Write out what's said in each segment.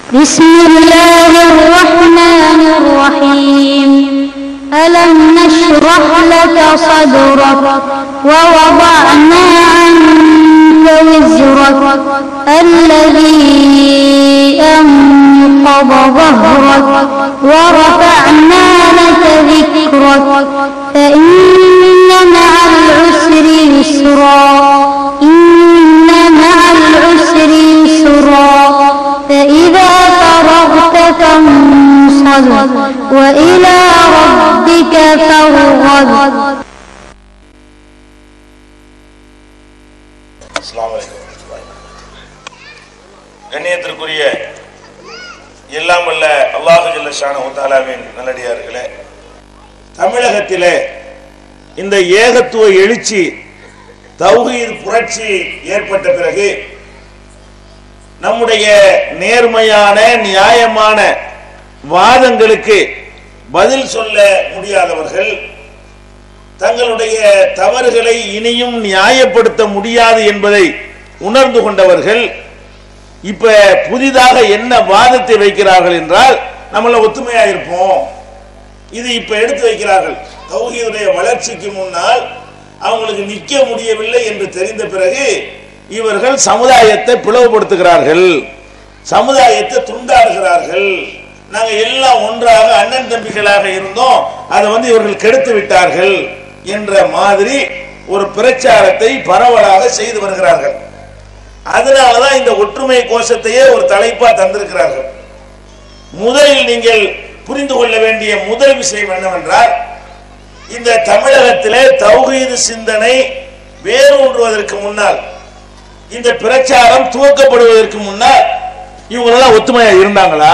بسم الله الرحمن الرحيم ألم نشرح لك صدرك ووضعنا عنك وزرك الذي أنقض ظهرك ورفعنا لك ذكرك فإن مع العسر يسرا إن مع العسر يسرا فإذا فرغت فانصب وإلى ربك فارغب அஸ்ஸலாமு அலைக்கும் வரஹ்மத்துல்லாஹி கண்ணியத்திற்குரிய எல்லாம் வல்ல அல்லாஹு ஜல்ல ஷானஹு தஆலாவின் நல்லடியார்களே தமிழகத்திலே இந்த ஏகத்துவ எழுச்சி தௌஹீத் புரட்சி ஏற்பட்ட பிறகு நம்முடைய நேர்மையான நியாயமான வாதங்களுக்கு பதில் சொல்ல முடியாதவர்கள் தங்களுடைய தவறுகளை இனியும் நியாயப்படுத்த முடியாது என்பதை உணர்ந்து கொண்டவர்கள் இப்ப புதிதாக என்ன வாதத்தை வைக்கிறார்கள் என்றால் நம்மள ஒத்துமையா இருப்போம் இது இப்ப எடுத்து வைக்கிறார்கள் தௌஹீதுடைய வளர்ச்சிக்கு முன்னால் அவங்களுக்கு நிக்க முடியவில்லை என்று தெரிந்த பிறகு இவர்கள் சமுதாயத்தை பிளவுபடுத்துகிறார்கள் சமுதாயத்தை துண்டாடுகிறார்கள் நாங்க எல்லாம் ஒன்றாக அண்ணன் தம்பிகளாக இருந்தோம் அதை வந்து இவர்கள் கெடுத்து விட்டார்கள் என்ற மாதிரி ஒரு பிரச்சாரத்தை பரவலாக செய்து வருகிறார்கள் அதனாலதான் இந்த ஒற்றுமை கோஷத்தையே ஒரு தலைப்பா தந்திருக்கிறார்கள் முதலில் நீங்கள் புரிந்து கொள்ள வேண்டிய முதல் விஷயம் என்னவென்றால் இந்த தமிழகத்திலே தௌஹீது சிந்தனை வேரூன்றுவதற்கு முன்னால் இந்த பிரச்சாரம் துவக்கப்படுவதற்கு முன்னால் இவங்களெல்லாம் ஒத்துமையா இருந்தாங்களா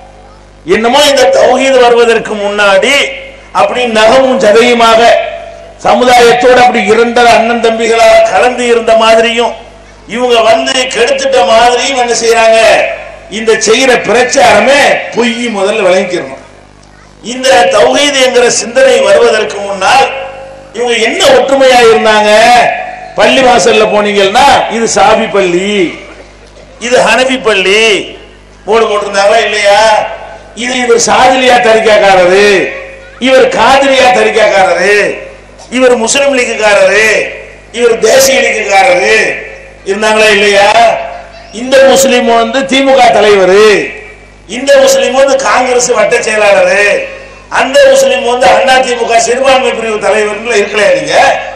என்னமோ இந்த தௌஹீது வருவதற்கு முன்னாடி அப்படி நகமும் ஜதையுமாக சமுதாயத்தோடு அப்படி இரண்டர அண்ணன் தம்பிகளாக கலந்து இருந்த மாதிரியும் இவங்க வந்து கெடுத்துட்ட மாதிரியும் என்ன செய்யறாங்க இந்த செய்யற பிரச்சாரமே பொய் முதல்ல விளங்கிக்கணும் இந்த தௌஹீது என்கிற சிந்தனை வருவதற்கு முன்னால் இவங்க என்ன ஒற்றுமையா இருந்தாங்க பள்ளி வாசல்ல போனீங்கன்னா இது சாபி பள்ளி இது ஹனபி பள்ளி போர்டு போட்டிருந்தாங்களா இல்லையா இது இவர் சாதிலியா தரிக்காக்காரரு இவர் காதிரியா தரிக்காக்காரரு இவர் முஸ்லிம் லீக்குக்காரரு இவர் தேசிய லீக்குக்காரரு இருந்தாங்களா இல்லையா இந்த முஸ்லீம் வந்து திமுக தலைவர் இந்த முஸ்லீம் வந்து காங்கிரஸ் வட்ட செயலாளர் அந்த முஸ்லீம் வந்து அண்ணா திமுக சிறுபான்மை பிரிவு தலைவர் இருக்கலையா நீங்க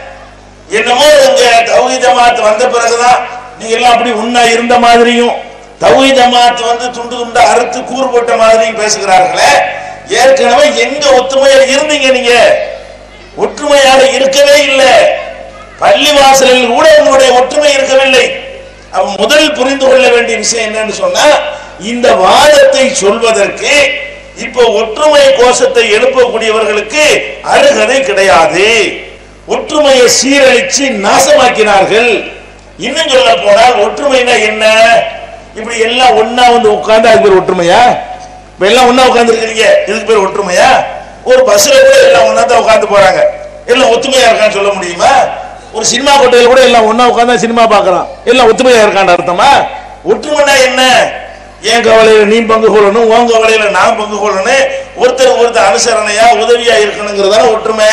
என்னமோ இங்க தௌஹி ஜமாத் வந்த பிறகுதான் நீங்க எல்லாம் அப்படி உண்ணா இருந்த மாதிரியும் தௌஹி ஜமாத் வந்து துண்டு துண்டா அறுத்து கூறு போட்ட மாதிரியும் பேசுகிறார்களே ஏற்கனவே எங்க ஒத்துமையா இருந்தீங்க நீங்க ஒற்றுமையாக இருக்கவே இல்லை பள்ளி வாசலில் கூட உங்களுடைய ஒற்றுமை இருக்கவில்லை அப்ப முதல் புரிந்து கொள்ள வேண்டிய விஷயம் என்னன்னு சொன்னா இந்த வாதத்தை சொல்வதற்கு இப்ப ஒற்றுமை கோஷத்தை எழுப்பக்கூடியவர்களுக்கு அருகதை கிடையாது ஒற்றுமையை சீரழிச்சு நாசமாக்கினார்கள் இன்னும் சொல்ல போனால் ஒற்றுமைனா என்ன இப்படி எல்லாம் ஒண்ணா வந்து உட்கார்ந்து அது பேர் ஒற்றுமையா இப்ப எல்லாம் ஒண்ணா உட்கார்ந்து இருக்கீங்க இதுக்கு பேர் ஒற்றுமையா ஒரு பஸ்ல கூட எல்லாம் ஒண்ணா தான் உட்கார்ந்து போறாங்க எல்லாம் ஒத்துமையா இருக்கான்னு சொல்ல முடியுமா ஒரு சினிமா கொட்டையில் கூட எல்லாம் ஒண்ணா உட்கார்ந்து சினிமா பார்க்கறான் எல்லாம் ஒத்துமையா இருக்கான்னு அர்த்தமா ஒற்றுமைனா என்ன என் கவலையில நீ பங்கு கொள்ளணும் உன் கவலையில நான் பங்கு கொள்ளணும் ஒருத்தர் ஒருத்தர் அனுசரணையா உதவியா இருக்கணுங்கிறதான ஒற்றுமை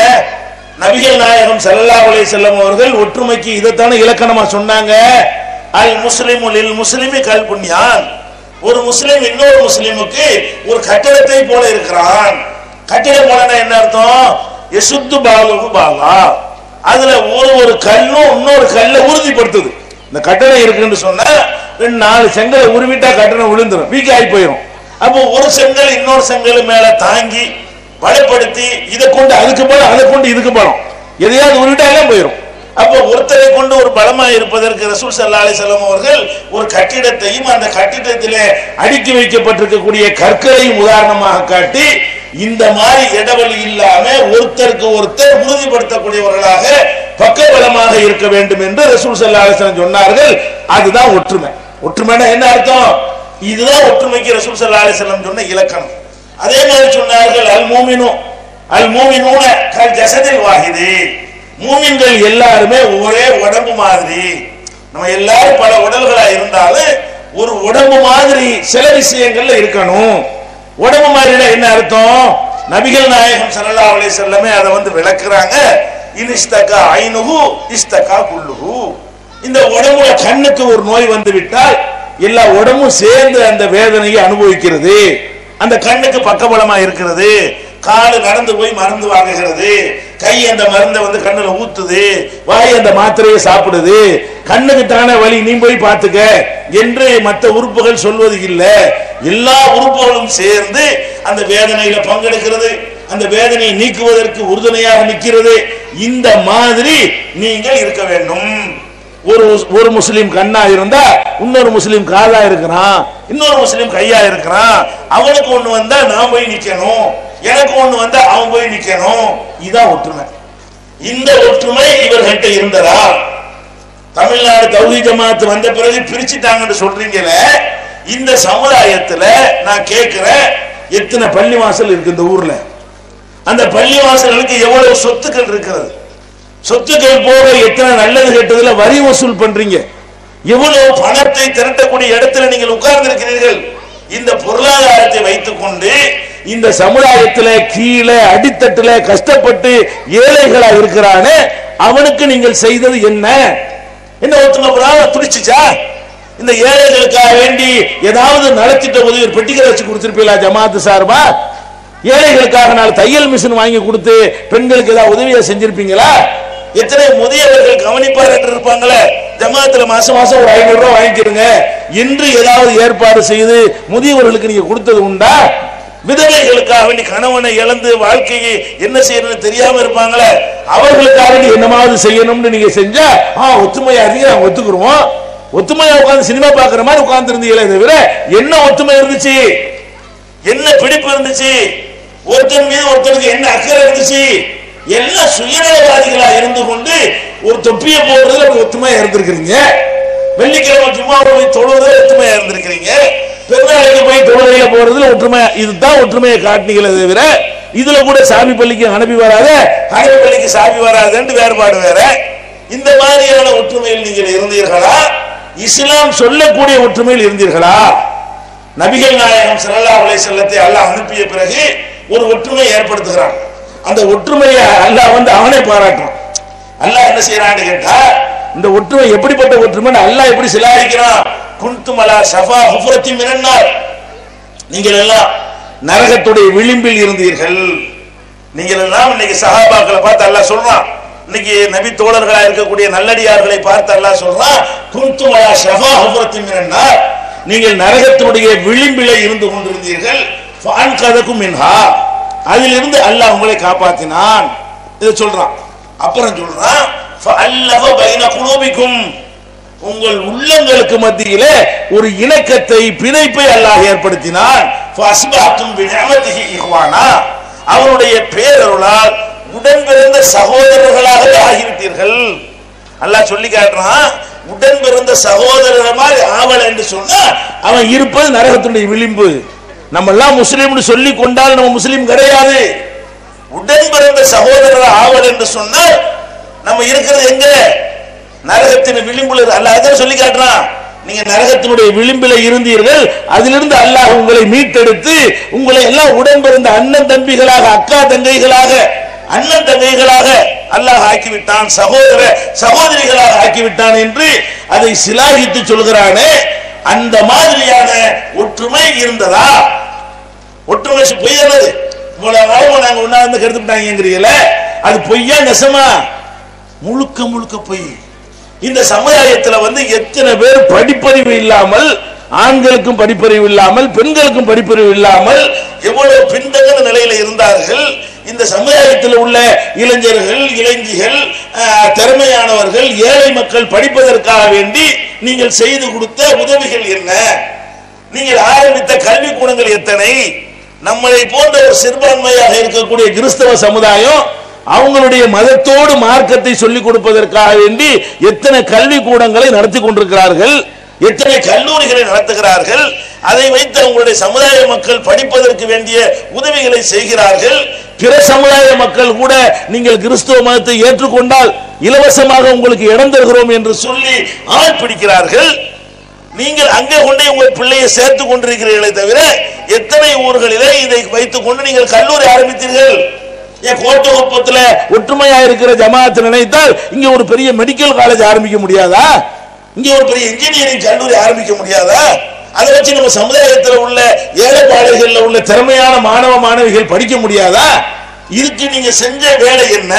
நபிகள் நாயகம் ஸல்லல்லாஹு அலைஹி செல்லம் அவர்கள் ஒற்றுமைக்கு இதைத்தானே இலக்கணமா சொன்னாங்க அல் முஸ்லிமு லில் முஸ்லிமி கல் புண்ணியான் ஒரு முஸ்லிம் இன்னொரு முஸ்லிமுக்கு ஒரு கட்டிடத்தை போல இருக்கிறான் கட்டிடம் போலனா என்ன அர்த்தம் எசுத்து பாலுக்கு பாலா அதுல ஒரு ஒரு கல்லும் இன்னொரு கல்லை உறுதிப்படுத்துது இந்த கட்டணம் இருக்குன்னு சொன்னா ரெண்டு நாலு செங்கலை உருவிட்டா கட்டணம் விழுந்துரும் வீக் ஆகி போயிடும் அப்போ ஒரு செங்கல் இன்னொரு செங்கல் மேல தாங்கி வலுப்படுத்தி இதை கொண்டு அதுக்கு பலம் அதை கொண்டு இதுக்கு பலம் எதையாவது உருவிட்டாலே போயிடும் அப்போ ஒருத்தரை கொண்டு ஒரு பலமா இருப்பதற்கு ரசூல் சல்லா அலிசல்லாம் அவர்கள் ஒரு கட்டிடத்தையும் அந்த கட்டிடத்திலே அடுக்கி வைக்கப்பட்டிருக்கக்கூடிய கற்களையும் உதாரணமாக காட்டி இந்த மாதிரி இடவெளி இல்லாம ஒருத்தருக்கு ஒருத்தர் உறுதிப்படுத்தக்கூடியவர்களாக பக்கபலமாக இருக்க வேண்டும் என்று ரசூல் சல்லா அலிஸ்லாம் சொன்னார்கள் அதுதான் ஒற்றுமை ஒற்றுமைனா என்ன அர்த்தம் இதுதான் ஒற்றுமைக்கு ரசூல் சல்லா அலிஸ்லாம் சொன்ன இலக்கணம் அதே மாதிரி சொன்னார்கள் அல் மூமினு அல் மூமினூன கல் ஜசதில் வாஹிது மூமின்கள் எல்லாருமே ஒரே உடம்பு மாதிரி நம்ம எல்லாரும் பல உடல்களா இருந்தாலும் ஒரு உடம்பு மாதிரி சில விஷயங்கள்ல இருக்கணும் உடம்பு மாதிரினா என்ன அர்த்தம் நபிகள் நாயகம் ஸல்லல்லாஹு அலைஹி வஸல்லமே அதை வந்து விளக்குறாங்க இனிஸ்தகா ஐனுஹு இஸ்தகா குல்லுஹு இந்த உடம்புல கண்ணுக்கு ஒரு நோய் வந்து விட்டால் எல்லா உடம்பும் சேர்ந்து அந்த வேதனையை அனுபவிக்கிறது அந்த கண்ணுக்கு பக்கபலமா இருக்கிறது காலு நடந்து போய் மருந்து வாங்குகிறது கை அந்த மருந்தை வந்து கண்ணுல ஊத்துது வாய் அந்த மாத்திரையை சாப்பிடுது கண்ணுக்கு தானே வலி நீ போய் பார்த்துக்க என்று மற்ற உறுப்புகள் சொல்வது இல்ல எல்லா உறுப்புகளும் சேர்ந்து அந்த வேதனையில பங்கெடுக்கிறது அந்த வேதனையை நீக்குவதற்கு உறுதுணையாக நிற்கிறது இந்த மாதிரி நீங்கள் இருக்க வேண்டும் ஒரு ஒரு முஸ்லீம் கண்ணா இருந்தா இன்னொரு முஸ்லீம் காதா இருக்கிறான் இன்னொரு முஸ்லீம் கையா இருக்கிறான் அவனுக்கு ஒண்ணு வந்தா நான் போய் நிக்கணும் எனக்கு ஒண்ணு வந்தா அவன் போய் நிக்கணும் இதான் ஒற்றுமை இந்த ஒற்றுமை இவர்கிட்ட இருந்ததா தமிழ்நாடு தௌஹி ஜமாத் வந்த பிறகு பிரிச்சுட்டாங்கன்னு சொல்றீங்களே இந்த சமுதாயத்துல நான் கேட்கிறேன் எத்தனை பள்ளி வாசல் இருக்கு இந்த ஊர்ல அந்த பள்ளி வாசல்களுக்கு எவ்வளவு சொத்துக்கள் இருக்கிறது சொத்துக்கள் போக எத்தனை நல்லது கெட்டதுல வரி வசூல் பண்றீங்க எவ்வளவு பணத்தை திரட்டக்கூடிய இடத்துல நீங்கள் உட்கார்ந்து இருக்கிறீர்கள் இந்த பொருளாதாரத்தை வைத்துக் கொண்டு இந்த சமுதாயத்துல கீழே அடித்தட்டுல கஷ்டப்பட்டு ஏழைகளா இருக்கிறானே அவனுக்கு நீங்கள் செய்தது என்ன என்ன ஒருத்தங்க புறாவ துடிச்சுச்சா இந்த ஏழைகளுக்காக வேண்டி ஏதாவது நலத்திட்ட உதவி ஒரு பெட்டிக்கரை வச்சு கொடுத்திருப்பீங்களா ஜமாத்து சார்பா ஏழைகளுக்காக நாலு தையல் மிஷின் வாங்கி கொடுத்து பெண்களுக்கு ஏதாவது உதவியா செஞ்சிருப்பீங்களா எத்தனை முதியவர்கள் கவனிப்பாளர் இருப்பாங்களே ஜமாத்துல மாசம் மாசம் ஒரு ஐநூறு ரூபாய் வாங்கிக்கிறங்க என்று ஏதாவது ஏற்பாடு செய்து முதியவர்களுக்கு நீங்க கொடுத்தது உண்டா விதவைகளுக்காக வேண்டி கணவனை இழந்து வாழ்க்கையை என்ன செய்யணும்னு தெரியாம இருப்பாங்களே அவர்களுக்காக வேண்டி என்னமாவது செய்யணும்னு நீங்க செஞ்சா ஆ ஒத்துமையா இருந்தீங்க நாங்க ஒத்துக்குருவோம் ஒத்துமையா உட்கார்ந்து சினிமா பாக்குற மாதிரி உட்கார்ந்து இருந்தீங்களே தவிர என்ன ஒத்துமை இருந்துச்சு என்ன பிடிப்பு இருந்துச்சு ஒருத்தன் மீது ஒருத்தனுக்கு என்ன அக்கறை இருந்துச்சு எல்லாம் சுயநலவாதிகளா இருந்து கொண்டு ஒரு தொப்பியை போடுறதுல ஒரு ஒத்துமையா இருந்திருக்கிறீங்க வெள்ளிக்கிழமை சும்மா போய் தொழுவதில் ஒத்துமையா இருந்திருக்கிறீங்க பெருநாளைக்கு போய் தொழுகையில போறதுல ஒற்றுமை இதுதான் ஒற்றுமையை காட்டினீங்களே தவிர இதுல கூட சாமி பள்ளிக்கு அனுப்பி வராத அனுப்பி பள்ளிக்கு சாமி வராதுன்னு வேறுபாடு வேற இந்த மாதிரியான ஒற்றுமையில் நீங்கள் இருந்தீர்களா இஸ்லாம் சொல்லக்கூடிய ஒற்றுமையில் இருந்தீர்களா நபிகள் நாயகம் ஸல்லல்லாஹு அலைஹி செல்லத்தை அல்லாஹ் அனுப்பிய பிறகு ஒரு ஒற்றுமை ஏற்படுத்துகிறான் அந்த ஒற்றுமையை அல்லாஹ் வந்து அவனே பாராட்டுறான் அல்லாஹ் என்ன செய்யறான்னு கேட்டா இந்த ஒற்றுமை எப்படிப்பட்ட ஒற்றுமைன்னு அல்லாஹ் எப்படி சிலாரிக்கிறான் குன்தும் அலா ஷஃபா ஹுஃபரத்தி மினன்னார் நீங்கள் எல்லாம் நரகத்துடைய விளிம்பில் இருந்தீர்கள் நீங்கள் எல்லாம் இன்னைக்கு சஹாபாக்களை பார்த்து அல்லாஹ் சொல்றான் இன்னைக்கு நபி தோழர்களா இருக்கக்கூடிய நல்லடியார்களை பார்த்து அல்லாஹ் சொல்றான் குன்தும் அலா ஷஃபா ஹுஃபரத்தி மினன்னார் நீங்கள் நரகத்தினுடைய விளிம்பிலே இருந்து கொண்டிருந்தீர்கள் ஃபான் கதக்கும் மின்ஹா அதிலிருந்து அல்லாஹ் உங்களை காப்பாத்தினான் இதை சொல்றான் அப்புறம் சொல்றான் ஃபஅல்லஃப பைன குலூபிக்கும் உங்கள் உள்ளங்களுக்கு மத்தியிலே ஒரு இணக்கத்தை பிணைப்பை அல்லாஹ் ஏற்படுத்தினான் ஃபஅஸ்பஹத்தும் பிநிஅமதிஹி இஹ்வானா அவருடைய பேரருளால் உடன் பிறந்த சகோதரர்களாகவே ஆகிவிட்டீர்கள் அல்லாஹ் சொல்லி காட்டுறான் உடன் பிறந்த சகோதரர் மாதிரி ஆவல் என்று சொன்னா அவன் இருப்பது நரகத்தினுடைய விளிம்பு நம்ம எல்லாம் முஸ்லீம்னு சொல்லி கொண்டால் நம்ம முஸ்லீம் கிடையாது உடன் பிறந்த சகோதரர் ஆவல் என்று சொன்னால் நம்ம இருக்கிறது எங்க நரகத்தின் விளிம்புல இரு- அல்லாஹ் அதான் சொல்லி காட்டுறான் நீங்க நரகத்தினுடைய விளிம்பில இருந்தீர்கள் அதிலிருந்து அல்லாஹ் உங்களை மீட்டெடுத்து உங்களை எல்லாம் உடன் பிறந்த அண்ணன் தம்பிகளாக அக்கா தங்கைகளாக அண்ணன் தங்கைகளாக அல்லாஹ் ஆக்கிவிட்டான் சகோதர சகோதரிகளாக ஆக்கிவிட்டான் என்று அதை சிலாகித்து சொல்கிறானே அந்த மாதிரியான ஒற்றுமை இருந்ததா ஒற்றுமை சு- பொய் என்னது இவ்வளவு காலமா நாங்க உண்ணாந்து கெடுத்துட்டாங்கிறீங்களே அது பொய்யா நெசமா முழுக்க முழுக்க பொய் இந்த சமுதாயத்துல வந்து எத்தனை பேர் படிப்பறிவு இல்லாமல் ஆண்களுக்கும் படிப்பறிவு இல்லாமல் பெண்களுக்கும் படிப்பறிவு இல்லாமல் எவ்வளவு பின்தங்கின நிலையில இருந்தார்கள் இந்த சமுதாயத்தில் உள்ள இளைஞர்கள் இளைஞிகள் அஹ், திறமையானவர்கள் ஏழை மக்கள் படிப்பதற்காக வேண்டி நீங்கள் செய்து கொடுத்த உதவிகள் என்ன நீங்கள் ஆரம்பித்த கல்வி கூடங்கள் எத்தனை நம்மளை போன்ற ஒரு சிறுபான்மையாக இருக்கக்கூடிய கிறிஸ்தவ சமுதாயம் அவங்களுடைய மதத்தோடு மார்க்கத்தை சொல்லிக் கொடுப்பதற்காக வேண்டி எத்தனை கல்வி கூடங்களை நடத்தி கொண்டிருக்கிறார்கள் எத்தனை கல்லூரிகளை நடத்துகிறார்கள் அதை வைத்து அவங்களுடைய சமுதாய மக்கள் படிப்பதற்கு வேண்டிய உதவிகளை செய்கிறார்கள் பிற சமுதாய மக்கள் கூட நீங்கள் கிறிஸ்துவ மதத்தை ஏற்றுக்கொண்டால் இலவசமாக உங்களுக்கு இடம் தருகிறோம் என்று சொல்லி ஆள் பிடிக்கிறார்கள் நீங்கள் அங்கே கொண்டு உங்கள் பிள்ளையை சேர்த்து கொண்டிருக்கிறீர்களே தவிர எத்தனை ஊர்களிலே இதை வைத்துக் கொண்டு நீங்கள் கல்லூரி ஆரம்பித்தீர்கள் ஏன் கோட்டகுப்பத்தில் ஒற்றுமையா இருக்கிற ஜமாத் நினைத்தால் இங்க ஒரு பெரிய மெடிக்கல் காலேஜ் ஆரம்பிக்க முடியாதா இங்க ஒரு பெரிய இன்ஜினியரிங் கல்லூரி ஆரம்பிக்க முடியாதா அதை வச்சு நம்ம சமுதாயத்தில் உள்ள ஏழைப்பாளைகளில் உள்ள திறமையான மாணவ மாணவிகள் படிக்க முடியாதா இதுக்கு நீங்க செஞ்ச வேலை என்ன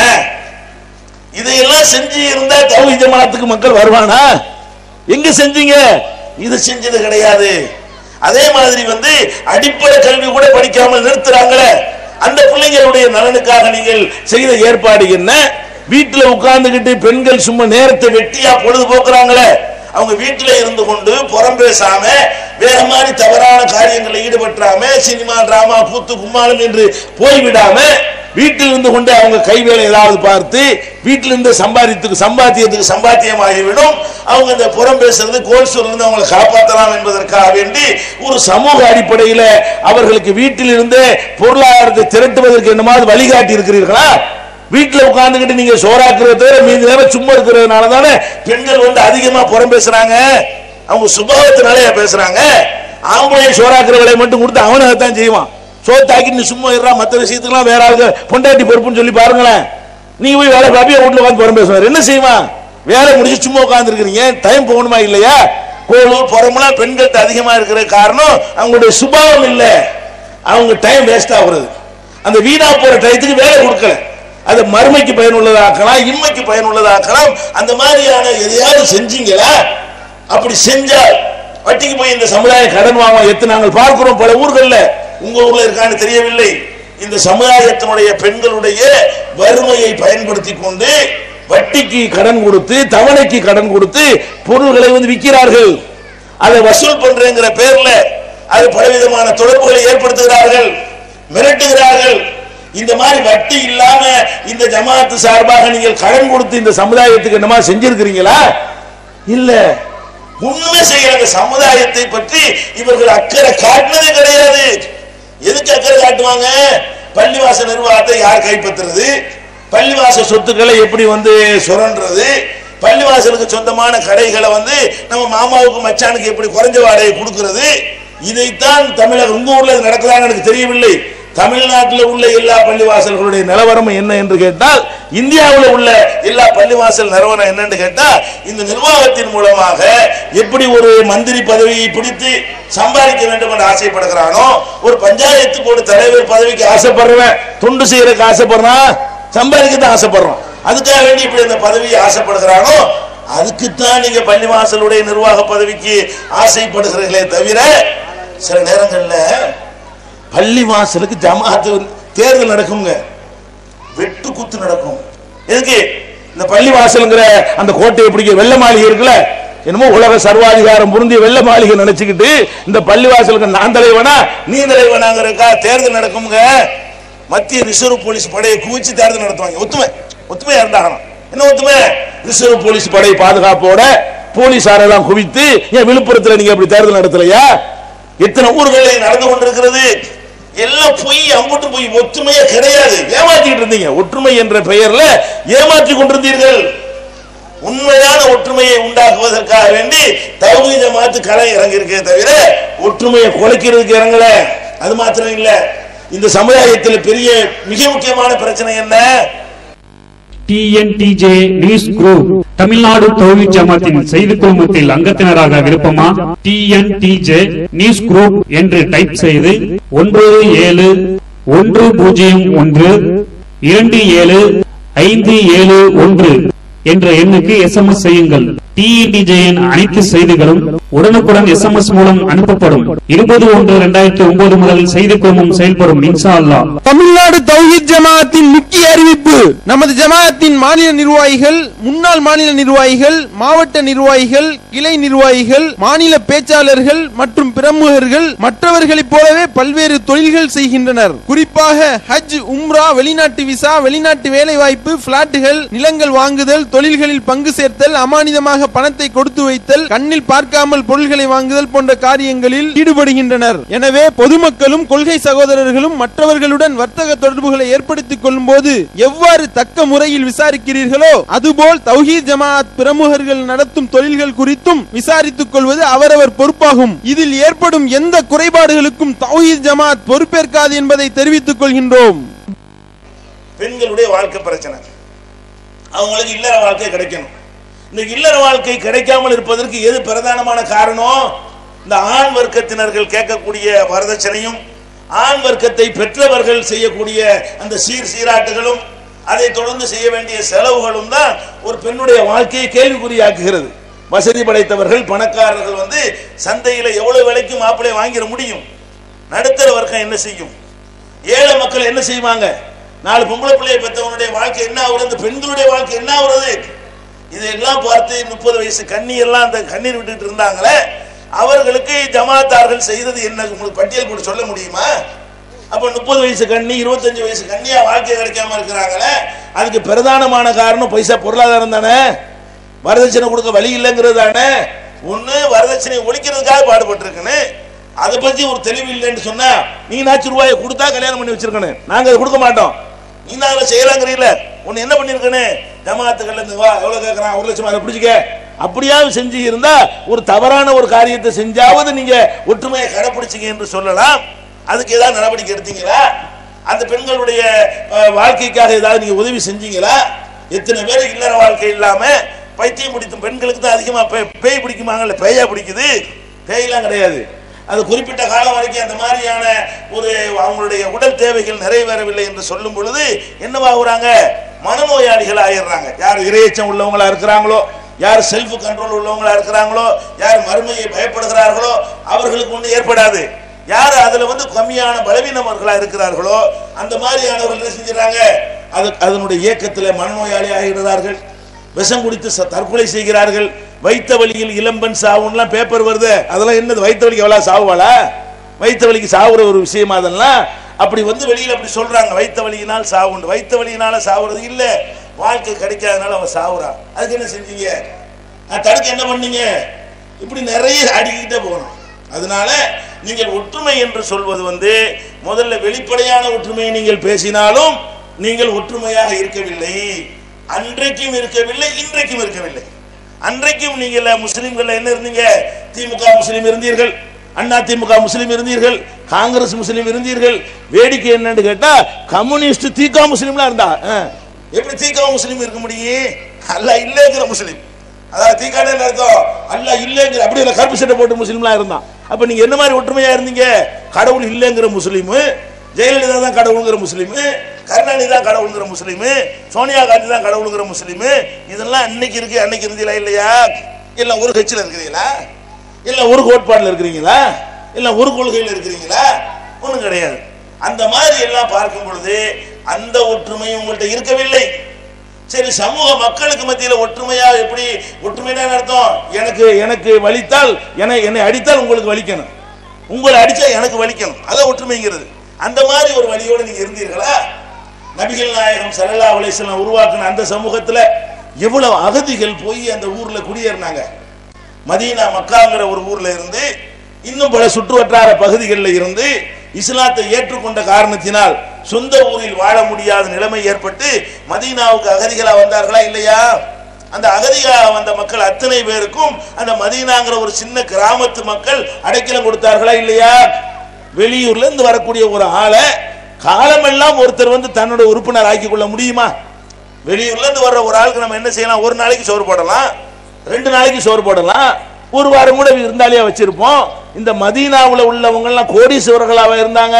இதையெல்லாம் செஞ்சு இருந்தா தௌஹி ஜமாத்துக்கு மக்கள் வருவானா எங்க செஞ்சீங்க இது செஞ்சது கிடையாது அதே மாதிரி வந்து அடிப்படை கல்வி கூட படிக்காமல் நிறுத்துறாங்களே அந்த பிள்ளைங்களுடைய நலனுக்காக நீங்கள் செய்த ஏற்பாடு என்ன வீட்டுல உட்கார்ந்துகிட்டு பெண்கள் சும்மா நேரத்தை வெட்டியா பொழுது போக்குறாங்களே அவங்க வீட்டில இருந்து கொண்டு புறம் பேசாம வேற மாதிரி தவறான காரியங்களில் ஈடுபட்டுறாம சினிமா டிராமா கூத்து கும்மாளம் என்று போய்விடாம வீட்டில் இருந்து கொண்டு அவங்க கைவேலை ஏதாவது பார்த்து வீட்டில் இருந்து சம்பாதித்துக்கு சம்பாத்தியத்துக்கு சம்பாத்தியமாகிவிடும் அவங்க இந்த புறம் பேசுறது கோல் சொல்றது அவங்களை காப்பாற்றலாம் என்பதற்காக வேண்டி ஒரு சமூக அடிப்படையில் அவர்களுக்கு வீட்டில் இருந்து பொருளாதாரத்தை திரட்டுவதற்கு என்னமாவது வழிகாட்டி இருக்கிறீர்களா வீட்டில் உட்கார்ந்துகிட்டு நீங்க சோறாக்குறத தவிர மீதி நேரம் சும்மா இருக்கிறதுனால தானே பெண்கள் வந்து அதிகமா புறம் பேசுறாங்க அவங்க சுபாவத்தினாலே பேசுறாங்க ஆம்பளை சோறாக்குற வேலையை மட்டும் கொடுத்து அவனை தான் செய்வான் சோத்தாக்கி நீ சும்மா இருறா மற்ற விஷயத்துக்குலாம் வேற ஆளுங்க பொண்டாட்டி பொறுப்புன்னு சொல்லி பாருங்களேன் நீங்க போய் வேலை பாப்பியா வீட்டுல உட்காந்து புறம் பேசுவார் என்ன செய்வான் வேலை முடிச்சு சும்மா உட்கார்ந்து இருக்கிறீங்க டைம் போகணுமா இல்லையா கோளூர் புறமெல்லாம் பெண்கள்ட்ட அதிகமா இருக்கிற காரணம் அவங்களுடைய சுபாவம் இல்லை அவங்க டைம் வேஸ்ட் ஆகுறது அந்த வீணா போற டயத்துக்கு வேலை கொடுக்கல அது மறுமைக்கு பயனுள்ளதாக்கலாம் இன்மைக்கு பயனுள்ளதாக்கலாம் அந்த மாதிரியான எதையாவது செஞ்சீங்களா அப்படி செஞ்சால் வட்டிக்கு போய் இந்த சமுதாயம் கடன் வாங்க எத்தனை நாங்கள் பார்க்கிறோம் பல ஊர்கள்ல உங்க ஊர்ல இருக்கான்னு தெரியவில்லை இந்த சமுதாயத்தினுடைய பெண்களுடைய வறுமையை பயன்படுத்தி கொண்டு வட்டிக்கு கடன் கொடுத்து தவணைக்கு கடன் கொடுத்து பொருள்களை வந்து விற்கிறார்கள் அதை வசூல் பண்றேங்கிற பேர்ல அது பலவிதமான தொடர்புகளை ஏற்படுத்துகிறார்கள் மிரட்டுகிறார்கள் இந்த மாதிரி வட்டி இல்லாம இந்த ஜமாத்து சார்பாக நீங்கள் கடன் கொடுத்து இந்த சமுதாயத்துக்கு என்னமா செஞ்சிருக்கிறீங்களா இல்ல உண்மை செய்யற அந்த சமுதாயத்தை பற்றி இவர்கள் அக்கறை காட்டினதே கிடையாது எதுக்கு அக்கறை காட்டுவாங்க பள்ளிவாச நிர்வாகத்தை யார் கைப்பற்றுறது பள்ளிவாச சொத்துக்களை எப்படி வந்து சுரண்டுறது பள்ளிவாசலுக்கு சொந்தமான கடைகளை வந்து நம்ம மாமாவுக்கு மச்சானுக்கு எப்படி குறைஞ்ச வாடகை கொடுக்கிறது இதைத்தான் தமிழக உங்க ஊர்ல இது நடக்குதான்னு எனக்கு தெரியவில்லை தமிழ்நாட்டில் உள்ள எல்லா பள்ளிவாசல்களுடைய நிலவரம் என்ன என்று கேட்டால் இந்தியாவில் உள்ள எல்லா பள்ளிவாசல் நிலவரம் என்னன்னு கேட்டால் இந்த நிர்வாகத்தின் மூலமாக எப்படி ஒரு மந்திரி பதவியை பிடித்து சம்பாதிக்க வேண்டும் என்று ஆசைப்படுகிறானோ ஒரு பஞ்சாயத்து ஒரு தலைவர் பதவிக்கு ஆசைப்படுறவன் தொண்டு செய்யறதுக்கு ஆசைப்படுறான் சம்பாதிக்க தான் ஆசைப்படுறான் அதுக்காக வேண்டி இப்படி இந்த பதவியை ஆசைப்படுகிறானோ அதுக்குத்தான் நீங்க பள்ளிவாசலுடைய நிர்வாக பதவிக்கு ஆசைப்படுகிறீர்களே தவிர சில நேரங்கள்ல பள்ளி வாசலுக்கு ஜமாத்து தேர்தல் நடக்குங்க வெட்டு குத்து நடக்கும் எதுக்கு இந்த பள்ளி வாசலுங்கிற அந்த கோட்டையை பிடிக்க வெள்ள மாளிகை இருக்குல்ல என்னமோ உலக சர்வாதிகாரம் புரிந்திய வெள்ள மாளிகை நினைச்சுக்கிட்டு இந்த பள்ளி வாசலுக்கு நான் தலைவனா நீ தலைவனாங்கிறக்கா தேர்தல் நடக்குங்க மத்திய ரிசர்வ் போலீஸ் படையை குவிச்சு தேர்தல் நடத்துவாங்க ஒத்துமை ஒத்துமையா இருந்தாகணும் என்ன ஒத்துமை ரிசர்வ் போலீஸ் படை பாதுகாப்போட போலீசாரெல்லாம் குவித்து ஏன் விழுப்புரத்துல நீங்க அப்படி தேர்தல் நடத்தலையா எத்தனை ஊர்களில் நடந்து கொண்டிருக்கிறது எல்லாம் பொய் அம்புட்டு போய் ஒற்றுமையே கிடையாது ஏமாத்திட்டு இருந்தீங்க ஒற்றுமை என்ற பெயர்ல ஏமாற்றி கொண்டிருந்தீர்கள் உண்மையான ஒற்றுமையை உண்டாக்குவதற்காக வேண்டி தௌஹீத ஜமாத்து களை இறங்கி இருக்கே தவிர ஒற்றுமையை குலைக்கிறதுக்கு இறங்கல அது மாத்திரம் இல்ல இந்த சமுதாயத்தில் பெரிய மிக முக்கியமான பிரச்சனை என்ன டிஎன்டிஜே நியூஸ் குரூப் தமிழ்நாடு தௌஹீத் ஜமாத்தின் செய்தி குழுமத்தில் அங்கத்தினராக விருப்பமா டிஎன்டிஜே நியூஸ் குரூப் என்று டைப் செய்து ஒன்பது ஏழு ஒன்று பூஜ்ஜியம் ஒன்று இரண்டு ஏழு ஐந்து ஏழு ஒன்று என்ற எண்ணுக்கு எஸ்எம்எஸ் செய்யுங்கள் டிஇடிஜேயின் அனைத்து செய்திகளும் உடனுக்குடன் எஸ்எம்எஸ் மூலம் அனுப்பப்படும் இருபது ஒன்று இரண்டாயிரத்தி ஒன்பது முதல் செய்தி குழுமம் செயல்படும் இன்ஷா அல்லாஹ் தமிழ்நாடு தௌஹீத் ஜமாஅத்தின் முக்கிய அறிவிப்பு நமது ஜமாஅத்தின் மாநில நிர்வாகிகள் முன்னாள் மாநில நிர்வாகிகள் மாவட்ட நிர்வாகிகள் கிளை நிர்வாகிகள் மாநில பேச்சாளர்கள் மற்றும் பிரமுகர்கள் மற்றவர்களைப் போலவே பல்வேறு தொழில்கள் செய்கின்றனர் குறிப்பாக ஹஜ் உம்ரா வெளிநாட்டு விசா வெளிநாட்டு வேலைவாய்ப்பு பிளாட்டுகள் நிலங்கள் வாங்குதல் தொழில்களில் பங்கு சேர்த்தல் அமானிதமாக பணத்தை கொடுத்து வைத்தல் கண்ணில் பார்க்காமல் வாங்குதல் பொருள்களை வாங்குதல் போன்ற காரியங்களில் ஈடுபடுகின்றனர் எனவே பொதுமக்களும் கொள்கை சகோதரர்களும் மற்றவர்களுடன் வர்த்தக தொடர்புகளை ஏற்படுத்திக் கொள்ளும் போது எவ்வாறு தக்க முறையில் விசாரிக்கிறீர்களோ அதுபோல் தௌஹீத் ஜமாஅத் பிரமுகர்கள் நடத்தும் தொழில்கள் குறித்தும் விசாரித்துக் கொள்வது அவரவர் பொறுப்பாகும் இதில் ஏற்படும் எந்த குறைபாடுகளுக்கும் தௌஹீத் ஜமாஅத் பொறுப்பேற்காது என்பதை தெரிவித்துக் கொள்கின்றோம் பெண்களுடைய வாழ்க்கை பிரச்சனை அவங்களுக்கு இல்லற வாழ்க்கை கிடைக்கணும் இந்த இல்லற வாழ்க்கை கிடைக்காமல் இருப்பதற்கு எது பிரதானமான காரணம் இந்த ஆண் வர்க்கத்தினர்கள் கேட்கக்கூடிய வரதட்சணையும் ஆண் வர்க்கத்தை பெற்றவர்கள் செய்யக்கூடிய அந்த சீர் சீராட்டுகளும் அதை தொடர்ந்து செய்ய வேண்டிய செலவுகளும் தான் ஒரு பெண்ணுடைய வாழ்க்கையை கேள்விக்குறியாக்குகிறது வசதி படைத்தவர்கள் பணக்காரர்கள் வந்து சந்தையில எவ்வளவு விலைக்கு மாப்பிள்ளை வாங்கிட முடியும் நடுத்தர வர்க்கம் என்ன செய்யும் ஏழை மக்கள் என்ன செய்வாங்க நாலு பொம்பளை பிள்ளையை பெற்றவனுடைய வாழ்க்கை என்ன ஆகுறது இந்த பெண்களுடைய வாழ்க்கை என்ன ஆகுறது இதையெல்லாம் பார்த்து முப்பது வயசு கண்ணி எல்லாம் அந்த கண்ணீர் விட்டுட்டு இருந்தாங்களே அவர்களுக்கு ஜமாத்தார்கள் செய்தது என்ன உங்களுக்கு பட்டியல் போட்டு சொல்ல முடியுமா அப்ப முப்பது வயசு கண்ணி இருபத்தஞ்சு வயசு கண்ணியா வாழ்க்கை கிடைக்காம இருக்கிறாங்களே அதுக்கு பிரதானமான காரணம் பைசா பொருளாதாரம் தானே வரதட்சணை கொடுக்க வழி இல்லைங்கிறது தானே ஒண்ணு வரதட்சணை ஒழிக்கிறதுக்காக பாடுபட்டிருக்குன்னு அதை பத்தி ஒரு தெளிவு இல்லைன்னு சொன்னா நீ நாச்சு ரூபாயை கொடுத்தா கல்யாணம் பண்ணி வச்சிருக்கணும் நாங்க அதை கொடுக்க மாட்டோம் நீ நாங்கள செய்யலாங்கிறீல உன்னை என்ன பண்ணிருக்கனே ஜமாத்துக்கள்ல இருந்து வா எவ்வளவு கேட்கறான் ஒரு லட்சம் அதை பிடிச்சிக்க அப்படியாவது செஞ்சு இருந்தா ஒரு தவறான ஒரு காரியத்தை செஞ்சாவது நீங்க ஒற்றுமையை கடைபிடிச்சீங்க என்று சொல்லலாம் அதுக்கு ஏதாவது நடவடிக்கை எடுத்தீங்களா அந்த பெண்களுடைய அஹ், வாழ்க்கைக்காக ஏதாவது நீங்க உதவி செஞ்சீங்களா எத்தனை பேர் இல்லற வாழ்க்கை இல்லாம பைத்தியம் பிடித்தும் பெண்களுக்கு தான் அதிகமா பே- பேய் பிடிக்குமாங்கல்ல பேயா பிடிக்குது பேயெல்லாம் கிடையாது அது குறிப்பிட்ட காலம் வரைக்கும் அந்த மாதிரியான ஒரு அவங்களுடைய உடல் தேவைகள் நிறைவேறவில்லை என்று சொல்லும் பொழுது என்னவாகுறாங்க மனநோயாளிகள் ஆயிடுறாங்க யார் இரையச்சம் உள்ளவங்களா இருக்கிறாங்களோ யார் செல்ஃப் கண்ட்ரோல் உள்ளவங்களா இருக்கிறாங்களோ யார் மறுமையை பயப்படுகிறார்களோ அவர்களுக்கு ஒன்றும் ஏற்படாது யார் அதுல வந்து கம்மியான பலவீனமர்களா இருக்கிறார்களோ அந்த மாதிரியானவர்கள் என்ன செஞ்சுறாங்க அது அதனுடைய இயக்கத்தில் மனநோயாளி ஆகிறார்கள் விஷம் குடித்து ச- தற்கொலை செய்கிறார்கள் வைத்த வழியில் இளம்பெண் சாவுன்னுலாம் பேப்பர் வருது அதெல்லாம் என்னது வைத்த வலிக்கு எவ்வளவு சாவுவாளா வைத்த வலிக்கு சாவுற ஒரு விஷயமா அதெல்லாம் அப்படி வந்து வெளியில அப்படி சொல்றாங்க வைத்த வலியினால் சாவுண்டு வைத்த வலியினால சாவுறது இல்ல வாழ்க்கை கிடைக்காதனால அவன் சாவுறான் அதுக்கு என்ன செஞ்சீங்க அது தடுக்க என்ன பண்ணீங்க இப்படி நிறைய அடிக்கிட்டே போகணும் அதனால நீங்கள் ஒற்றுமை என்று சொல்வது வந்து முதல்ல வெளிப்படையான ஒற்றுமையை நீங்கள் பேசினாலும் நீங்கள் ஒற்றுமையாக இருக்கவில்லை அன்றைக்கும் இருக்கவில்லை இன்றைக்கும் இருக்கவில்லை அன்றைக்கும் நீங்கள் முஸ்லிம்கள் என்ன இருந்தீங்க திமுக முஸ்லிம் இருந்தீர்கள் அண்ணா திமுக முஸ்லிம் இருந்தீர்கள் காங்கிரஸ் முஸ்லிம் இருந்தீர்கள் வேடிக்கை என்னன்னு கேட்டா கம்யூனிஸ்ட் தீகா முஸ்லிம்லாம் இருந்தா ஆ. எப்படி தீகா முஸ்லிம் இருக்க முடியும் அல்ல இல்லைங்கிற முஸ்லிம் அதாவது தீக்கான அர்த்தம் அல்ல இல்லைங்கிற அப்படி இல்ல கருப்பு சட்டை போட்டு முஸ்லீம்லாம் இருந்தான் அப்ப நீங்க என்ன மாதிரி ஒற்றுமையா இருந்தீங்க கடவுள் இல்லைங்கிற முஸ்லீமு ஜெயலலிதா தான் கடவுளுங்கிற முஸ்லீமு கருணாநிதி தான் கடவுளுங்கிற முஸ்லீமு சோனியா காந்தி தான் கடவுளுங்கிற முஸ்லீமு இதெல்லாம் இன்னைக்கு இருக்கு அன்னைக்கு இருந்தீங்களா இல்லையா இல்ல ஒரு கட்சியில இருக்கிறீங்களா இல்ல ஒரு கோட்பாடுல இருக்கிறீங்களா இல்ல ஒரு கொள்கையில இருக்கிறீங்களா ஒண்ணும் கிடையாது அந்த மாதிரி எல்லாம் பார்க்கும் பொழுது அந்த ஒற்றுமை உங்கள்கிட்ட இருக்கவில்லை சரி சமூக மக்களுக்கு மத்தியில ஒற்றுமையா எப்படி ஒற்றுமைனா என்ன அர்த்தம் எனக்கு எனக்கு வலித்தால் என என்னை அடித்தால் உங்களுக்கு வலிக்கணும் உங்களை அடிச்சா எனக்கு வலிக்கணும் அதான் ஒற்றுமைங்கிறது அந்த மாதிரி ஒரு வழியோடு நீங்க இருந்தீர்களா நபிகள் நாயகம் ஸல்லல்லாஹு அலைஹி வஸல்லம் உருவாக்கின அந்த சமூகத்துல எவ்வளவு அகதிகள் போய் அந்த ஊர்ல குடியேறினாங்க மதீனா மக்காங்கிற ஒரு ஊர்ல இருந்து இன்னும் பல சுற்றுவட்டார பகுதிகளில் இருந்து இஸ்லாத்தை ஏற்றுக்கொண்ட காரணத்தினால் சொந்த ஊரில் வாழ முடியாத நிலைமை ஏற்பட்டு மதீனாவுக்கு அகதிகளா வந்தார்களா இல்லையா அந்த அகதிகளாக வந்த மக்கள் அத்தனை பேருக்கும் அந்த மதீனாங்கிற ஒரு சின்ன கிராமத்து மக்கள் அடைக்கலம் கொடுத்தார்களா இல்லையா வெளியூர்ல இருந்து வரக்கூடிய ஒரு ஆளை காலமெல்லாம் ஒருத்தர் வந்து தன்னோட உறுப்பினர் ஆக்கி கொள்ள முடியுமா வெளியூர்ல இருந்து வர்ற ஒரு ஆளுக்கு நம்ம என்ன செய்யலாம் ஒரு நாளைக்கு சோறு போடலாம் ரெண்டு நாளைக்கு சோறு போடலாம் ஒரு வாரம் கூட இருந்தாலே வச்சிருப்போம் இந்த மதீனாவுல உள்ளவங்க எல்லாம் கோடீஸ்வரர்களாக இருந்தாங்க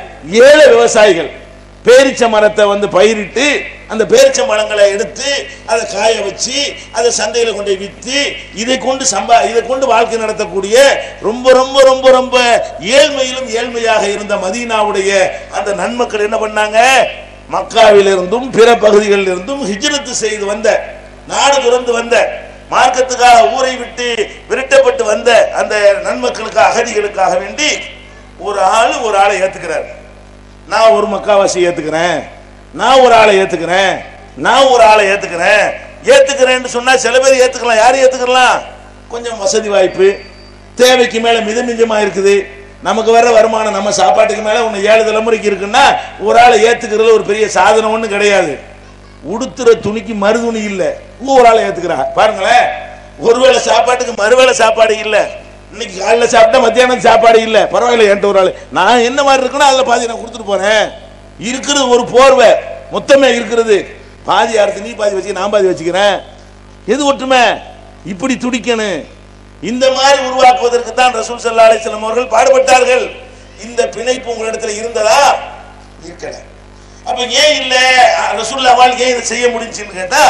ஏழை விவசாயிகள் பேரிச்ச மரத்தை வந்து பயிரிட்டு அந்த பேரிச்ச மரங்களை எடுத்து அதை காய வச்சு அதை சந்தையில கொண்டு போய் வித்து இதை கொண்டு சம்பா இதை கொண்டு வாழ்க்கை நடத்தக்கூடிய ரொம்ப ரொம்ப ரொம்ப ரொம்ப ஏழ்மையிலும் ஏழ்மையாக இருந்த மதீனாவுடைய அந்த நன்மக்கள் என்ன பண்ணாங்க மக்காவிலிருந்தும் பிற பகுதிகளில் இருந்தும் ஹிஜ்ரத்து செய்து வந்த நாடு துறந்து வந்த மார்க்கத்துக்காக ஊரை விட்டு விரட்டப்பட்டு வந்த அந்த நன்மக்களுக்காக அகதிகளுக்காக வேண்டி ஒரு ஆளு ஒரு ஆளை ஏத்துக்கிறார் நான் ஒரு மக்காவாசி ஏத்துக்கிறேன் நான் ஒரு ஆளை ஏத்துக்கிறேன் நான் ஒரு ஆளை ஏத்துக்கிறேன் ஏத்துக்கிறேன்னு சொன்னா சில பேர் ஏத்துக்கலாம் யார் ஏத்துக்கலாம் கொஞ்சம் வசதி வாய்ப்பு தேவைக்கு மேல மிதமிஞ்சமா இருக்குது நமக்கு வர வருமானம் நம்ம சாப்பாட்டுக்கு மேல ஒன்று ஏழு தலைமுறைக்கு இருக்குன்னா ஒரு ஆளை ஏத்துக்கிறது ஒரு பெரிய சாதனம் ஒன்றும் கிடையாது உடுத்துற துணிக்கு மறுதுணி இல்ல ஒரு ஆளை ஏத்துக்கிறாங்க பாருங்களேன் ஒருவேளை சாப்பாட்டுக்கு மறுவேளை சாப்பாடு இல்ல இன்னைக்கு காலையில சாப்பிட்டா மத்தியானம் சாப்பாடு இல்ல பரவாயில்ல என்கிட்ட ஒரு ஆளு நான் என்ன மாதிரி இருக்கணும் அதுல பாதி நான் கொடுத்துட்டு போறேன் இருக்கிறது ஒரு போர்வை மொத்தமே இருக்கிறது பாதி அறுத்து நீ பாதி வச்சுக்க நான் பாதி வச்சுக்கிறேன் எது ஒற்றுமை இப்படி துடிக்கணும் இந்த மாதிரி உருவாக்குவதற்கு தான் ரசூல் சல்லா அலிஸ்லாம் அவர்கள் பாடுபட்டார்கள் இந்த பிணைப்பு உங்களிடத்துல இருந்ததா இருக்கல அப்ப ஏன் இல்ல ரசூல்லாவால் ஏன் இதை செய்ய முடிஞ்சுன்னு கேட்டா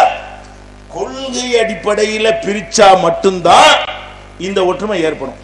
கொள்கை அடிப்படையில பிரிச்சா மட்டும்தான் இந்த ஒற்றுமை ஏற்படும்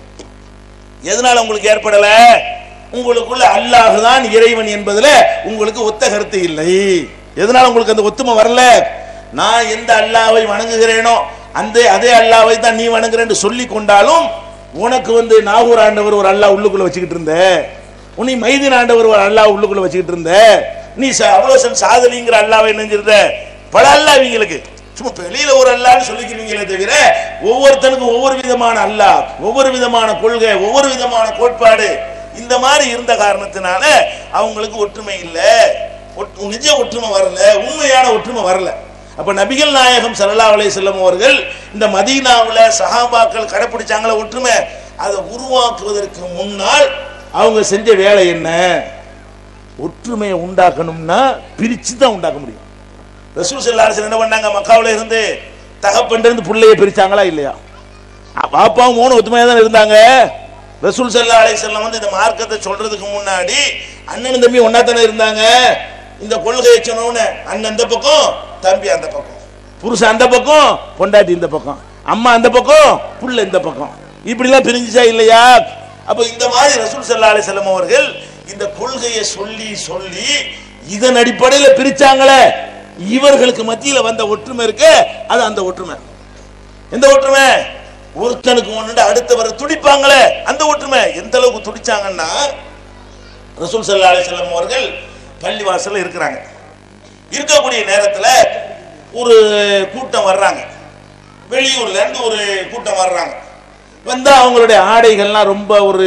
எதனால உங்களுக்கு ஏற்படல உங்களுக்குள்ள அல்லாஹ் தான் இறைவன் என்பதுல உங்களுக்கு ஒத்த கருத்து இல்லை எதனால உங்களுக்கு அந்த ஒத்துமை வரல நான் எந்த அல்லாவை வணங்குகிறேனோ அந்த அதே அல்லாவை தான் நீ வணங்குறேன்னு சொல்லி கொண்டாலும் உனக்கு வந்து நாகூர் ஆண்டவர் ஒரு அல்லாஹ் உள்ளுக்குள்ள வச்சுக்கிட்டு இருந்த உன்னை மைதீன் ஆண்டவர் ஒரு அல்லாஹ் உள்ளுக்குள்ள வச்சுக்கிட்டு இருந்த நீ ச- அபோசன் சாதலிங்கிற அல்லாவை நினைஞ்சிருந்த பல அல்லா இவங்களுக்கு சும்மா வெளியில ஒரு அல்லான்னு சொல்லிக்கிறீங்களே தவிர ஒவ்வொருத்தனுக்கும் ஒவ்வொரு விதமான அல்லாஹ் ஒவ்வொரு விதமான கொள்கை ஒவ்வொரு விதமான கோட்பாடு இந்த மாதிரி இருந்த காரணத்தினால அவங்களுக்கு ஒற்றுமை இல்ல ஒட்- நிஜ ஒற்றுமை வரல உண்மையான ஒற்றுமை வரல அப்ப நபிகள் நாயகம் ஸல்லல்லாஹு அலைஹி வஸல்லம் அவர்கள் இந்த மதீனாவுல சஹாபாக்கள் கடைப்பிடிச்சாங்களே ஒற்றுமை அதை உருவாக்குவதற்கு முன்னால் அவங்க செஞ்ச வேலை என்ன ஒற்றுமையை உண்டாக்கணும்னா பிரிச்சு தான் உண்டாக்க முடியும் ரசூல் ஸல்லல்லாஹு அலைஹி வஸல்லம் என்ன பண்ணாங்க மக்காவுல இருந்து தகப்பன் இருந்து புள்ளைய பிரிச்சாங்களா இல்லையா அ- பாப்பாவும் மூணு ஒத்துமையா தான் இருந்தாங்க ரசூல் ஸல்லல்லாஹு அலைஹி வஸல்லம் வந்து இந்த மார்க்கத்தை சொல்றதுக்கு முன்னாடி அண்ணன் தம்பி ஒண்ணா தானே இருந்தாங்க இந்த கொள்கையை சொன்னோன்னு அண்ணன் இந்த பக்கம் தம்பி அந்த பக்கம் புருஷன் அந்த பக்கம் பொண்டாட்டி இந்த பக்கம் அம்மா அந்த பக்கம் புள்ள இந்த பக்கம் இப்படிலாம் பிரிஞ்சுச்சா இல்லையா அப்ப இந்த மாதிரி ரசூல் ஸல்லல்லாஹு அலைஹி வஸல்லம் அவர்கள் இந்த கொள்கையை சொல்லி சொல்லி இதன் அடிப்படையில் பிரிச்சாங்களே இவர்களுக்கு மத்தியில வந்த ஒற்றுமை இருக்கு அது அந்த ஒற்றுமை எந்த ஒற்றுமை ஒருத்தனுக்கு ஒன்று அடுத்தவர் துடிப்பாங்களே அந்த ஒற்றுமை எந்த அளவுக்கு துடிச்சாங்கன்னா ரசூல் சல்லா அலிஸ்லாம் அவர்கள் பள்ளிவாசல்ல இருக்கிறாங்க இருக்கக்கூடிய நேரத்துல ஒரு கூட்டம் வர்றாங்க வெளியூர்ல இருந்து ஒரு கூட்டம் வர்றாங்க வந்தா அவங்களுடைய ஆடைகள்லாம் ரொம்ப ஒரு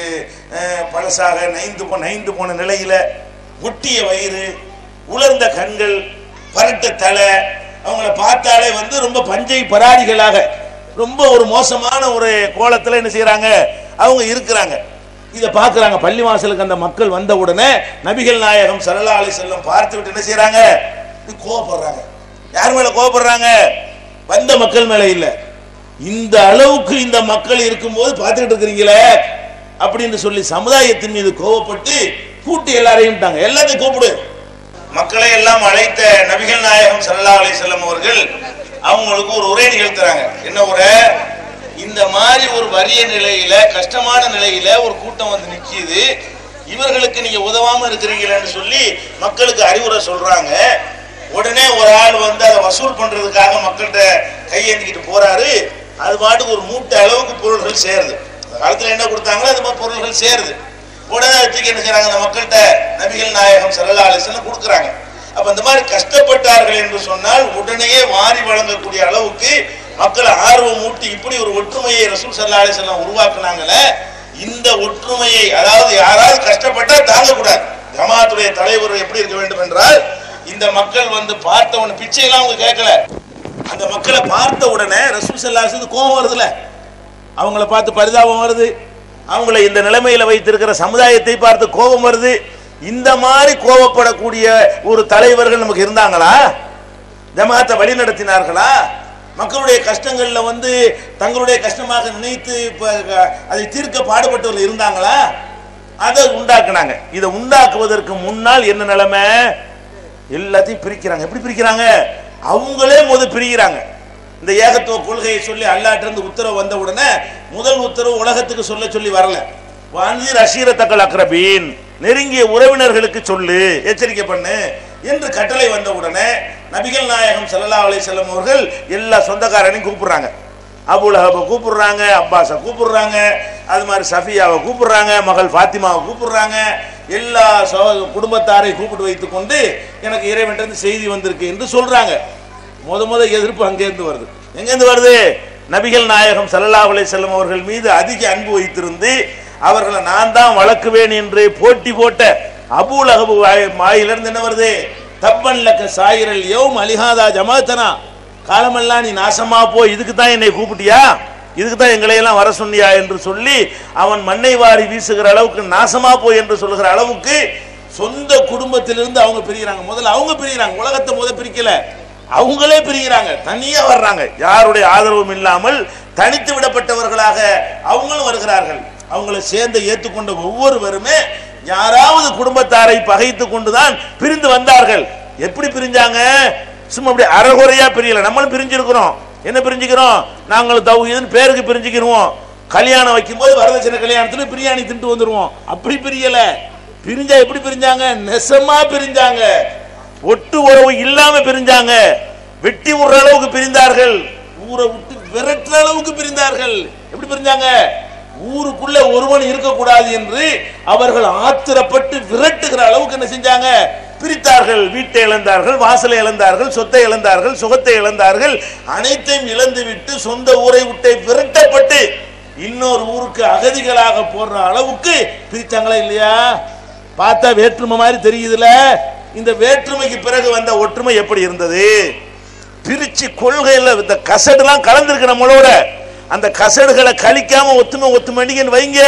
அஹ், பழசாக நைந்து போ நைந்து போன நிலையில ஒட்டிய வயிறு உலர்ந்த கண்கள் பரட்ட தலை அவங்கள பார்த்தாலே வந்து ரொம்ப பஞ்சை பராரிகளாக ரொம்ப ஒரு மோசமான ஒரு கோலத்துல என்ன செய்றாங்க அவங்க இருக்கிறாங்க இதை பார்க்கறாங்க பள்ளி வாசலுக்கு அந்த மக்கள் வந்த உடனே நபிகள் நாயகம் ஸல்லல்லாஹு அலைஹி வஸல்லம் பார்த்து விட்டு என்ன செய்றாங்க கோவப்படுறாங்க யார் மேல கோவப்படுறாங்க வந்த மக்கள் மேல இல்ல இந்த அளவுக்கு இந்த மக்கள் இருக்கும்போது பார்த்துக்கிட்டு இருக்கிறீங்களே அப்படின்னு சொல்லி சமுதாயத்தின் மீது கோவப்பட்டு கூட்டி எல்லாரையும் எல்லாத்தையும் கூப்பிடு மக்களை எல்லாம் அழைத்த நபிகள் நாயகம் ஸல்லல்லாஹு அலைஹி வஸல்லம் அவர்கள் அவங்களுக்கு ஒரு உரை நிகழ்த்துறாங்க என்ன உரை இந்த மாதிரி ஒரு வறிய நிலையில கஷ்டமான நிலையில ஒரு கூட்டம் வந்து நிக்கிது இவர்களுக்கு நீங்க உதவாம இருக்கிறீங்களேன்னு சொல்லி மக்களுக்கு அறிவுரை சொல்றாங்க உடனே ஒரு ஆள் வந்து அதை வசூல் பண்றதுக்காக மக்கள்கிட்ட கையேந்திக்கிட்டு போறாரு அது பாட்டுக்கு ஒரு மூட்டை அளவுக்கு பொருள்கள் சேருது அந்த காலத்துல என்ன கொடுத்தாங்களோ அது மாதிரி பொருள்கள் சேருது உடனே அதை தூக்கி என்ன செய்றாங்க அந்த மக்கள்கிட்ட நபிகள் நாயகம் ஸல்லல்லாஹு அலைஹி வஸல்லம் கொடுக்குறாங்க அப்ப இந்த மாதிரி கஷ்டப்பட்டார்கள் என்று சொன்னால் உடனேயே வாரி வழங்கக்கூடிய அளவுக்கு மக்கள் ஆர்வம் ஊட்டி இப்படி ஒரு ஒற்றுமையை ரசூல் ஸல்லல்லாஹு அலைஹி வஸல்லம் உருவாக்குனாங்களே இந்த ஒற்றுமையை அதாவது யாராவது கஷ்டப்பட்டா தாங்கக்கூடாது ஜமாத்துடைய தலைவர் எப்படி இருக்க வேண்டும் என்றால் இந்த மக்கள் வந்து பார்த்த உடனே பிச்சையெல்லாம் அவங்க கேட்கல அந்த மக்களை பார்த்த உடனே ரசூல் ஸல்லல்லாஹு அலைஹி வஸல்லம் கோபம் வருதுல அவங்கள பார்த்து பரிதாபம் வருது அவங்கள இந்த நிலைமையில வைத்திருக்கிற சமுதாயத்தை பார்த்து கோபம் வருது இந்த மாதிரி கோபப்படக்கூடிய ஒரு தலைவர்கள் நமக்கு இருந்தாங்களா ஜமாத்தை வழி நடத்தினார்களா மக்களுடைய கஷ்டங்கள்ல வந்து தங்களுடைய கஷ்டமாக நினைத்து இப்ப அதை தீர்க்க பாடுபட்டவர்கள் இருந்தாங்களா அதை உண்டாக்குனாங்க இதை உண்டாக்குவதற்கு முன்னால் என்ன நிலைமை எல்லாத்தையும் பிரிக்கிறாங்க எப்படி பிரிக்கிறாங்க அவங்களே முத பிரிக்கிறாங்க இந்த ஏகத்துவ கொள்கையை சொல்லி அல்லாட்ட இருந்து உத்தரவு வந்த உடனே முதல் உத்தரவு உலகத்துக்கு சொல்ல சொல்லி வரல வான்சீர் அஷீரத்தக்கள் அக்ரபீன் நெருங்கிய உறவினர்களுக்கு சொல்லு எச்சரிக்கை பண்ணு என்று கட்டளை வந்த உடனே நபிகள் நாயகம் ஸல்லல்லாஹு அலைஹி வஸல்லம் அவர்கள் எல்லா சொந்தக்காரனையும் கூப்பிடுறாங்க அபுலஹபை கூப்பிடுறாங்க அப்பாஸை கூப்பிடுறாங்க அது மாதிரி சஃபியாவை கூப்பிடுறாங்க மகள் ஃபாத்திமாவை கூப்பிடுறாங்க எல்லா சகோ- குடும்பத்தாரையும் கூப்பிட்டு வைத்துக் கொண்டு எனக்கு இறைவன்ட்டு செய்தி வந்திருக்கு என்று சொல்றாங்க முத முத எதிர்ப்பு அங்கேருந்து வருது எங்கேருந்து வருது நபிகள் நாயகம் ஸல்லல்லாஹு அலைஹி வஸல்லம் அவர்கள் மீது அதிக அன்பு வைத்திருந்து அவர்களை நான் தான் வளர்க்குவேன் என்று போட்டி போட்ட அபூல் அகபு மாயிலிருந்து என்ன வருது தப்பன் லக்க சாயிரல் யௌம் அலிஹாதா ஜமாத்தனா காலமெல்லாம் நீ நாசமா போ இதுக்கு தான் என்னை கூப்பிட்டியா இதுக்கு தான் எங்களை எல்லாம் வர சொன்னியா என்று சொல்லி அவன் மண்ணை வாரி வீசுகிற அளவுக்கு நாசமா போய் என்று சொல்லுகிற அளவுக்கு சொந்த குடும்பத்திலிருந்து அவங்க பிரிகிறாங்க முதல்ல அவங்க பிரிகிறாங்க உலகத்தை முத பிரிக்கல அவங்களே பிரிகிறாங்க தனியா வர்றாங்க யாருடைய ஆதரவும் இல்லாமல் தனித்து விடப்பட்டவர்களாக அவங்களும் வருகிறார்கள் அவங்களை சேர்ந்து ஏற்றுக்கொண்ட ஒவ்வொருவருமே யாராவது குடும்பத்தாரை பகைத்து கொண்டுதான் பிரிந்து வந்தார்கள் எப்படி பிரிஞ்சாங்க சும்மா அப்படி அறகுறையா பிரியல நம்மளும் பிரிஞ்சிருக்கிறோம் என்ன பிரிஞ்சுக்கிறோம் நாங்கள் தௌஹீதுன்னு பேருக்கு பிரிஞ்சுக்கிருவோம் கல்யாணம் வைக்கும்போது வரதட்சணை கல்யாணத்துல பிரியாணி தின்ட்டு வந்துருவோம் அப்படி பிரியல பிரிஞ்சா எப்படி பிரிஞ்சாங்க நெசமா பிரிஞ்சாங்க ஒட்டு உறவு இல்லாம பிரிஞ்சாங்க வெட்டி விடுற அளவுக்கு பிரிந்தார்கள் ஊரை விட்டு விரட்டுற அளவுக்கு பிரிந்தார்கள் எப்படி பிரிஞ்சாங்க ஊருக்குள்ள ஒருவன் இருக்கக்கூடாது என்று அவர்கள் ஆத்திரப்பட்டு விரட்டுகிற அளவுக்கு என்ன செஞ்சாங்க பிரித்தார்கள் வீட்டை இழந்தார்கள் வாசலை இழந்தார்கள் சொத்தை இழந்தார்கள் சுகத்தை இழந்தார்கள் அனைத்தையும் இழந்து விட்டு சொந்த ஊரை விட்டு விரட்டப்பட்டு இன்னொரு ஊருக்கு அகதிகளாக போடுற அளவுக்கு பிரிச்சாங்களா இல்லையா பார்த்தா வேற்றுமை மாதிரி தெரியுதுல இந்த வேற்றுமைக்கு பிறகு வந்த ஒற்றுமை எப்படி இருந்தது பிரிச்சு கொள்கையில இந்த கசடுலாம் கலந்துருக்கு நம்மளோட அந்த கசடுகளை கழிக்காம ஒத்துமை ஒத்துமைன்னு வைங்க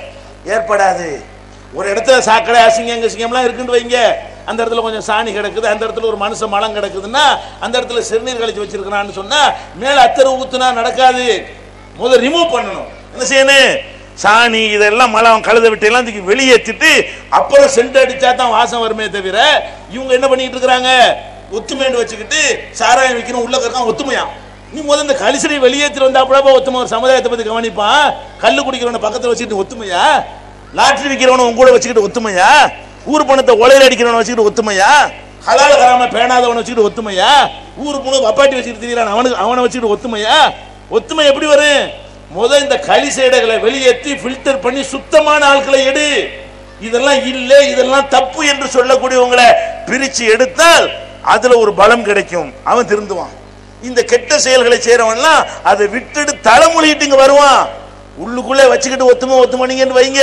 ஏற்படாது ஒரு இடத்துல சாக்கடை அசிங்கம் அசிங்கம்லாம் இருக்குன்னு வைங்க அந்த இடத்துல கொஞ்சம் சாணி கிடக்குது அந்த இடத்துல ஒரு மனுஷன் மலம் கிடக்குதுன்னா அந்த இடத்துல சிறுநீர் கழிச்சு வச்சிருக்கிறான்னு சொன்னா மேல அத்தரை ஊத்துனா நடக்காது முதல்ல ரிமூவ் பண்ணணும் என்ன செய்யணும் சாணி இதெல்லாம் மலம் கழுத விட்டு எல்லாம் தூக்கி வெளியேற்றிட்டு அப்புறம் சென்ட் அடிச்சா தான் வாசம் வருமே தவிர இவங்க என்ன பண்ணிட்டு இருக்கிறாங்க ஒத்துமைன்னு வச்சுக்கிட்டு சாராயம் விற்கணும் உள்ள இருக்கான் ஒத்துமையா நீ முதல்ல இந்த கலிசனை வெளியேற்றிட்டு வந்தாப்புலப்பா ஒத்துமை ஒரு சமுதாயத்தை பத்தி கவனிப்பான் கல்லு குடிக்கிறவன பக்கத்துல வச்சுக்கிட்டு ஒத்துமையா லாட்டரி விற்கிறவன உங்க கூட வச்சுக்கிட்டு ஒத்துமையா ஊர் பணத்தை உலையில அடிக்கிறவன வச்சுக்கிட்டு ஒத்துமையா ஹலால கராம பேணாதவனை வச்சுக்கிட்டு ஒத்துமையா ஊர் பொண்ணு வப்பாட்டி வச்சுக்கிட்டு தெரியல அவனுக்கு அவனை வச்சுக்கிட்டு ஒத்துமையா ஒத்துமை எப்படி வரும் முத இந்த களிசேடைகளை வெளியேற்றி ஃபில்டர் பண்ணி சுத்தமான ஆட்களை எடு இதெல்லாம் இல்ல இதெல்லாம் தப்பு என்று சொல்லக்கூடியவங்களை பிரிச்சு எடுத்தால் அதுல ஒரு பலம் கிடைக்கும் அவன் திருந்துவான் இந்த கெட்ட செயல்களை செய்யறவன்லாம் அதை விட்டுட்டு தலைமொழிட்டு இங்க வருவான் உள்ளுக்குள்ளே வச்சுக்கிட்டு ஒத்துமை ஒத்துமணிங்கன்னு வைங்க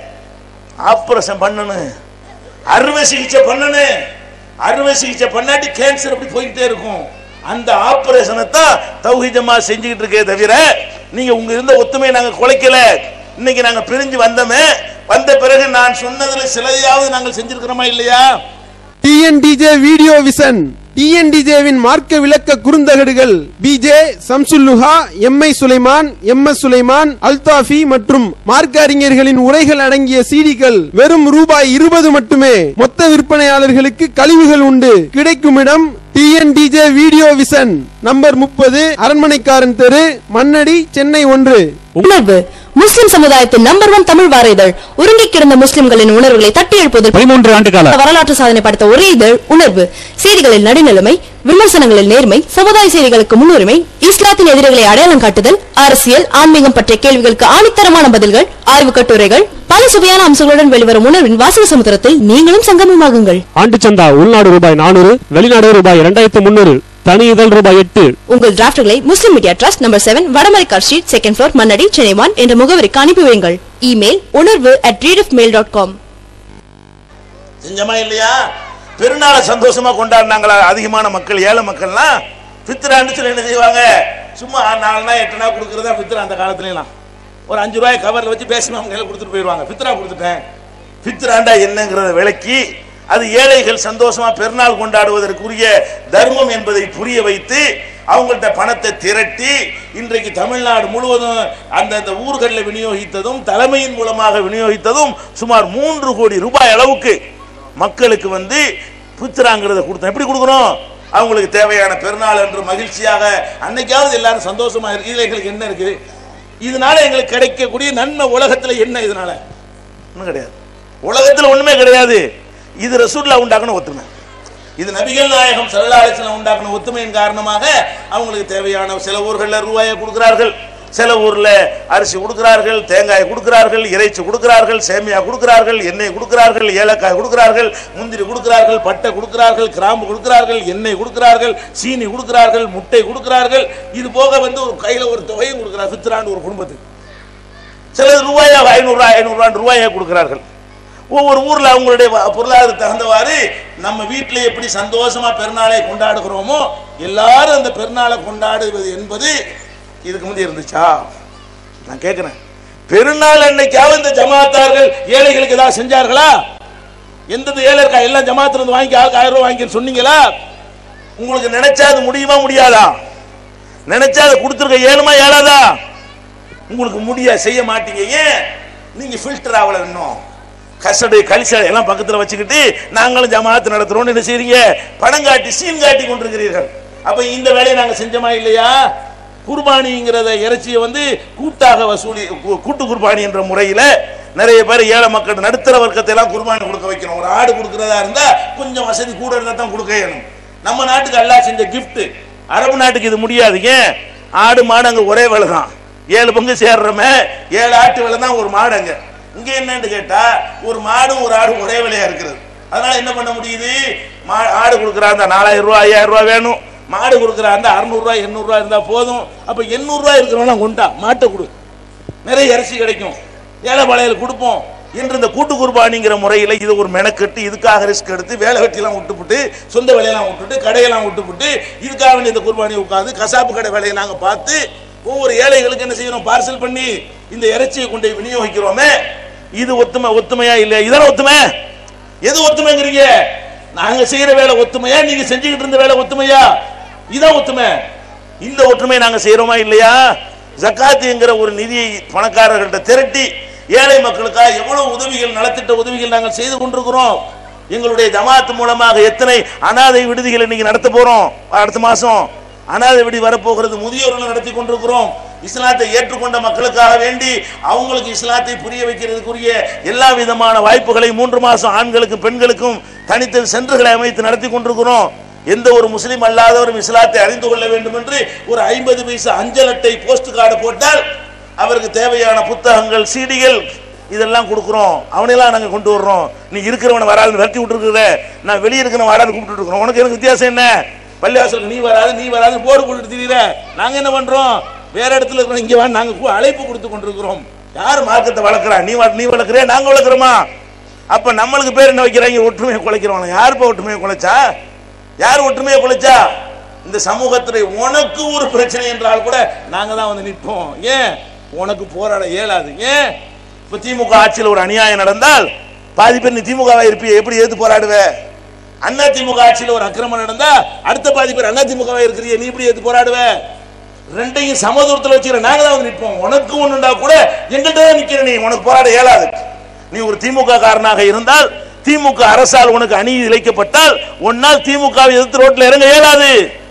ஆபரேஷன் பண்ணணும் அறுவை சிகிச்சை பண்ணணும் அறுவை சிகிச்சை பண்ணாட்டி கேன்சர் அப்படி போய்கிட்டே இருக்கும் அந்த ஆபரேஷனை தான் தௌஹிஜமா செஞ்சுக்கிட்டு இருக்கே தவிர நீங்க உங்க இருந்த ஒத்துமையை நாங்க குலைக்கல இன்னைக்கு நாங்க பிரிஞ்சு வந்தோமே வந்த பிறகு நான் சொன்னதுல சிலையாவது நாங்கள் செஞ்சிருக்கிறோமா இல்லையா டிஎன்டிஜே வீடியோ விசன் டிஎன்டிஜேவின் மார்க்க விளக்க குறுந்தகடுகள் P J Shamsulluha M I Sulaiman M S Sulaiman Althafi மற்றும் மார்க்க அறிஞர்களின் உரைகள் அடங்கிய சீடிகள் வெறும் ரூபாய் இருபது மட்டுமே மொத்த விற்பனையாளர்களுக்கு கழிவுகள் உண்டு கிடைக்கும் இடம் டிஎன்டிஜே வீடியோ விசன் நம்பர் முப்பது அரண்மனைக்காரன் தெரு மண்ணடி சென்னை ஒன்று உணர்வு முஸ்லிம் சமுதாயத்தின் நம்பர் ஒன் தமிழ் வார இதழ் உருங்கி கிடந்த முஸ்லிம்களின் உணர்வுகளை தட்டி எழுப்புவதற்கு பதிமூன்று ஆண்டு கால வரலாற்று சாதனை படைத்த ஒரே இதழ் உணர்வு செய்திகளில் நடுநிலைமை விமர்சனங்களில் நேர்மை சமுதாய செய்திகளுக்கு முன்னுரிமை இஸ்லாத்தின் எதிரிகளை அடையாளம் காட்டுதல் அரசியல் ஆன்மீகம் பற்றிய கேள்விகளுக்கு ஆணித்தரமான பதில்கள் ஆய்வு கட்டுரைகள் பல சுவையான அம்சங்களுடன் வெளிவரும் உணர்வின் வாசக சமுத்திரத்தில் நீங்களும் சங்கமமாகுங்கள் ஆண்டு சந்தா உள்நாடு ரூபாய் நானூறு வெளிநாடு ரூபாய் இரண்டாயிரத்து முன்னூறு தனி இதழ் ரூபாய் எட்டு உங்கள் டிராஃப்ட்களை Muslim media trust number seven Vadamaraikar street second floor Mannady Chennai one என்ற முகவரிக்கு அனுப்பி வையுங்கள் email Unarvu at mail dot com செஞ்சமா இல்லையா பெருநாளை சந்தோஷமா கொண்டாடினாங்களா அதிகமான மக்கள் ஏழை மக்கள்லாம் பித்திரான்னு சொல்லி என்ன செய்வாங்க சும்மா நாலுனா எட்டுனா கொடுக்கறதா பித்திரா அந்த காலத்துலலாம் ஒரு அஞ்சு ரூபாய் கவர்ல வச்சு பேசி அவங்க கையில கொடுத்துட்டு போயிடுவாங்க பித்ரா கொடுத்துட்டேன் பித்ராண்டா என்னங்கிறத விளக்கி அது ஏழைகள் சந்தோஷமா பெருநாள் கொண்டாடுவதற்குரிய தர்மம் என்பதை புரிய வைத்து அவங்கள்ட்ட பணத்தை திரட்டி இன்றைக்கு தமிழ்நாடு முழுவதும் அந்தந்த ஊர்களில் விநியோகித்ததும் தலைமையின் மூலமாக விநியோகித்ததும் சுமார் மூன்று கோடி ரூபாய் அளவுக்கு மக்களுக்கு வந்து புத்திராங்கிறத கொடுத்தோம் எப்படி கொடுக்குறோம் அவங்களுக்கு தேவையான பெருநாள் என்று மகிழ்ச்சியாக அன்னைக்காவது எல்லாரும் சந்தோஷமா இருக்கு இதுல எங்களுக்கு என்ன இருக்குது இதனால எங்களுக்கு கிடைக்கக்கூடிய நன்மை உலகத்துல என்ன இதனால ஒண்ணும் கிடையாது உலகத்துல ஒண்ணுமே கிடையாது இது ரசூல்லா உண்டாக்குன ஒத்துமை இது நபிகள் நாயகம் சல்லல்லாஹு அலைஹி வஸல்லம் உண்டாக்குன ஒத்துமையின் காரணமாக அவங்களுக்கு தேவையான சில ஊர்களில் ரூபாயை கொடுக்கிறார்கள் சில ஊர்ல அரிசி கொடுக்கிறார்கள் தேங்காய் கொடுக்கிறார்கள் இறைச்சி கொடுக்கிறார்கள் சேமியா கொடுக்கிறார்கள் எண்ணெய் கொடுக்கிறார்கள் ஏலக்காய் கொடுக்கிறார்கள் முந்திரி கொடுக்கிறார்கள் பட்டை கொடுக்கிறார்கள் கிராம்பு கொடுக்கிறார்கள் எண்ணெய் கொடுக்கிறார்கள் சீனி கொடுக்கிறார்கள் முட்டை கொடுக்கிறார்கள் இது போக வந்து ஒரு கையில ஒரு தொகையும் கொடுக்கிறார் ஃபித்ரான்னு ஒரு குடும்பத்துக்கு சிலது ரூபாயா ஐநூறுரூவா ஐநூறுரூவான் ரூபாயா கொடுக்கிறார்கள் ஒவ்வொரு ஊர்ல அவங்களுடைய வ- பொருளாதார தகுந்தவாறு நம்ம வீட்டில் எப்படி சந்தோஷமா பெருநாளை கொண்டாடுகிறோமோ எல்லாரும் அந்த பெருநாளை கொண்டாடுவது என்பது இதுக்கு முந்தைய இருந்துச்சா நான் கேட்கிறேன் பெருநாள் அன்னைக்காவது இந்த ஜமாத்தார்கள் ஏழைகளுக்கு ஏதாவது செஞ்சார்களா எந்த ஏழை இருக்கா எல்லாம் ஜமாத்துல இருந்து வாங்கி ஆளுக்கு ஆயிரம் ரூபாய் வாங்கி சொன்னீங்களா உங்களுக்கு நினைச்சா அது முடியுமா முடியாதா நினைச்சா அதை கொடுத்துருக்க ஏழுமா ஏழாதா உங்களுக்கு முடிய செய்ய மாட்டீங்க ஏன் நீங்க ஃபில்டர் ஆகல இன்னும் கசடு கலிசடை எல்லாம் பக்கத்துல வச்சுக்கிட்டு நாங்களும் ஜமாத்து நடத்துறோம்னு என்ன செய்றீங்க பணம் காட்டி சீன் காட்டி கொண்டிருக்கிறீர்கள் அப்ப இந்த வேலையை நாங்க செஞ்சோமா இல்லையா குர்பானிங்கிறத இறைச்சியை வந்து கூட்டாக வசூலி கூ- கூட்டு குர்பானி என்ற முறையில நிறைய பேர் ஏழை மக்கள் நடுத்தர வர்க்கத்தை எல்லாம் குர்பானி கொடுக்க வைக்கணும் ஒரு ஆடு கொடுக்கறதா இருந்தா கொஞ்சம் வசதி கூட இருந்தா தான் கொடுக்க வேணும் நம்ம நாட்டுக்கு அல்லாஹ் செஞ்ச gift அரபு நாட்டுக்கு இது முடியாது ஏன் ஆடு மாடு அங்க ஒரே வேலை தான் ஏழு பங்கு சேர்றமே ஏழு ஆட்டு வேலை தான் ஒரு மாடு அங்க இங்க என்னன்னு கேட்டா ஒரு மாடும் ஒரு ஆடும் ஒரே விலையா இருக்கிறது அதனால என்ன பண்ண முடியுது மா- ஆடு கொடுக்குறா அந்த நாலாயிரம் ரூபாய் ஐயாயிரம் ரூபாய் வேணும் மாடு கொடுக்குறா அந்த அறுநூறுவா எண்ணூறுரூவா இருந்தா போதும் அப்ப எண்ணூறுரூவா இருக்கிறவனா கொண்டா மாட்டை கொடு நிறைய அரிசி கிடைக்கும் ஏழை பாளையல் கொடுப்போம் என்று இந்த கூட்டு குர்பானிங்கிற முறையில் இது ஒரு மெனக்கெட்டு இதுக்காக ரிஸ்க் எடுத்து வேலை வெட்டிலாம் விட்டுப்புட்டு சொந்த வேலையெல்லாம் விட்டுட்டு கடையெல்லாம் விட்டுப்புட்டு இதுக்காக வேண்டிய இந்த குர்பானி உட்காந்து கசாப்பு கடை வேலையை நாங்கள் பார்த்து ஒவ்வொரு ஏழைகளுக்கு என்ன செய்யணும் பார்சல் பண்ணி இந்த இறைச்சியை கொண்டு போய் விநியோகிக்கிறோமே இது ஒத்துமை ஒத்துமையா இல்லையா இதான ஒத்துமை எது ஒத்துமைங்கிறீங்க நாங்க செய்யற வேலை ஒத்துமையா நீங்க செஞ்சுக்கிட்டு இருந்த வேலை ஒத்துமையா இதான் ஒத்துமை இந்த ஒற்றுமை நாங்க செய்யறோமா இல்லையா ஜக்காத்துங்கிற ஒரு நிதியை பணக்காரர்கள்ட்ட திரட்டி ஏழை மக்களுக்காக எவ்வளவு உதவிகள் நலத்திட்ட உதவிகள் நாங்கள் செய்து கொண்டிருக்கிறோம் எங்களுடைய ஜமாத் மூலமாக எத்தனை அனாதை விடுதிகளை இன்னைக்கு நடத்த போறோம் அடுத்த மாசம் அனாதை விடுதி வரப்போகிறது முதியோர்கள் நடத்தி கொண்டிருக்கிறோம் இஸ்லாத்தை ஏற்றுக்கொண்ட மக்களுக்காக வேண்டி அவங்களுக்கு இஸ்லாத்தை புரிய வைக்கிறதுக்குரிய எல்லா விதமான வாய்ப்புகளை மூன்று மாசம் ஆண்களுக்கும் பெண்களுக்கும் தனித்த சென்றுகளை அமைத்து நடத்தி கொண்டிருக்கிறோம் எந்த ஒரு முஸ்லீம் அல்லாதவரும் இஸ்லாத்தை அறிந்து கொள்ள வேண்டும் என்று ஒரு ஐம்பது பைசா அஞ்சல் அட்டை போஸ்ட் கார்டு போட்டால் அவருக்கு தேவையான புத்தகங்கள் சீடிகள் இதெல்லாம் கொடுக்குறோம் அவனையெல்லாம் நாங்க கொண்டு வர்றோம் நீ இருக்கிறவனை வராது விரட்டி விட்டுருக்குற நான் வெளியே இருக்கிறவன் வராது கூப்பிட்டு இருக்கிறோம் உனக்கு எனக்கு வித்தியாசம் என்ன பள்ளிவாசலுக்கு நீ வராது நீ வராது போர்டு போட்டுட்டு திரியிற நாங்க என்ன பண்றோம் வேற இடத்துல இருக்கிறோம் இங்க வா நாங்க கு- அழைப்பு கொடுத்து கொண்டிருக்கிறோம் யார் மார்க்கத்தை வளர்க்குறா நீ வள- நீ வளர்க்குறே நாங்க வளர்க்குறோமா அப்ப நம்மளுக்கு பேர் என்ன வைக்கிறாங்க ஒற்றுமையை குலைக்கிறவங்க யாருப்பா ஒற்றுமையை குலைச்சா யார் ஒற்றுமையை குலைச்சா இந்த சமூகத்துல உனக்கு ஒரு பிரச்சனை என்றால் கூட நாங்க தான் வந்து நிற்போம் ஏன் உனக்கு போராட இயலாது ஏன் இப்ப திமுக ஆட்சியில் ஒரு அநியாயம் நடந்தால் பாதி பேர் நீ திமுகவா இருப்பிய எப்படி எதிர்த்து போராடுவ அண்ணா திமுக ஆட்சியில் ஒரு அக்கிரமம் நடந்தா அடுத்த பாதி பேர் அண்ணா திமுகவா இருக்கிறிய நீ இப்படி எதிர்த்து போராடுவ ரெண்டையும் சமதூரத்தில் வச்சுக்கிற நாங்க தான் வந்து நிற்போம் உனக்கு ஒண்ணுண்டா கூட எங்கிட்ட தான் நிக்கிற நீ உனக்கு போராட இயலாது நீ ஒரு திமுக காரனாக இருந்தால் திமுக அரசால் உனக்கு அநீதி இழைக்கப்பட்டால் உன்னால் திமுகவை எதிர்த்து ரோட்ல இறங்க இயலாது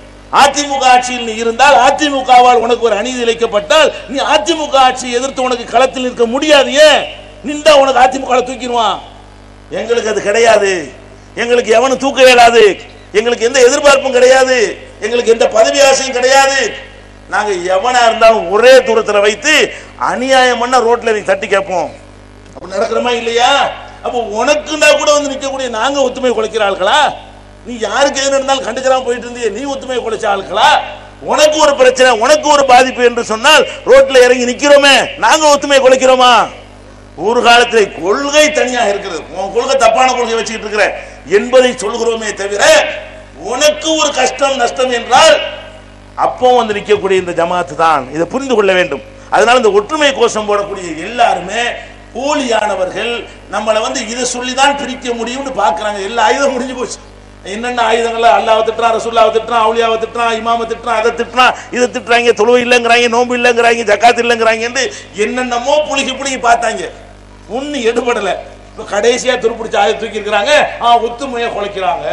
அதிமுக ஆட்சியில் நீ இருந்தால் அதிமுகவால் உனக்கு ஒரு அநீதி இழைக்கப்பட்டால் நீ அதிமுக ஆட்சியை எதிர்த்து உனக்கு களத்தில் நிற்க முடியாது ஏன் நின்றா உனக்கு அதிமுக தூக்கிடுவான் எங்களுக்கு அது கிடையாது எங்களுக்கு எவனும் தூக்க இயலாது எங்களுக்கு எந்த எதிர்பார்ப்பும் கிடையாது எங்களுக்கு எந்த பதவி ஆசையும் கிடையாது நாங்க எவனா இருந்தாலும் ஒரே தூரத்துல வைத்து அநியாயம் பண்ண ரோட்ல நீ தட்டி கேட்போம் அப்படி நடக்கிறோமா இல்லையா அப்போ உனக்குண்டா கூட வந்து நிக்கக்கூடிய நாங்க ஒத்துமை குலைக்கிற ஆட்களா நீ யாருக்கு எது இருந்தாலும் கண்டுக்கிறாம போயிட்டு இருந்தியே நீ ஒத்துமை குலைச்ச ஆட்களா உனக்கு ஒரு பிரச்சனை உனக்கு ஒரு பாதிப்பு என்று சொன்னால் ரோட்ல இறங்கி நிக்கிறோமே நாங்க ஒத்துமை குலைக்கிறோமா ஒரு காலத்தில் கொள்கை தனியாக இருக்கிறது உன் கொள்கை தப்பான கொள்கை வச்சுக்கிட்டு இருக்கிற என்பதை சொல்கிறோமே தவிர உனக்கு ஒரு கஷ்டம் நஷ்டம் என்றால் அப்போ வந்து நிற்கக்கூடிய இந்த ஜமாத்து தான் இதை புரிந்து கொள்ள வேண்டும் அதனால இந்த ஒற்றுமை கோஷம் போடக்கூடிய எல்லாருமே போலியானவர்கள் நம்மளை வந்து இதை சொல்லி தான் பிரிக்க முடியும்னு பார்க்கறாங்க எல்லா ஆயுதம் முடிஞ்சு போச்சு என்னென்ன ஆயுதங்கள அல்லாவை திட்டுறான் ரசூல்லாவை திட்டுறான் அவுலியாவை திட்டுறான் இமாமை திட்டுறான் அதை திட்டுறான் இதை திட்டுறாங்க தொழுவை இல்லைங்கிறாங்க நோன்பு இல்லைங்கிறாங்க ஜக்காத் இல்லைங்கிறாங்கன்னு என்னென்னமோ புளிக்கி புளிக்கி பார்த்தாங்க ஒண்ணு எடுபடல இப்ப கடைசியா துருப்பிடிச்ச ஆயுத தூக்கி இருக்கிறாங்க ஆ ஒத்துமையை குலைக்கிறாங்க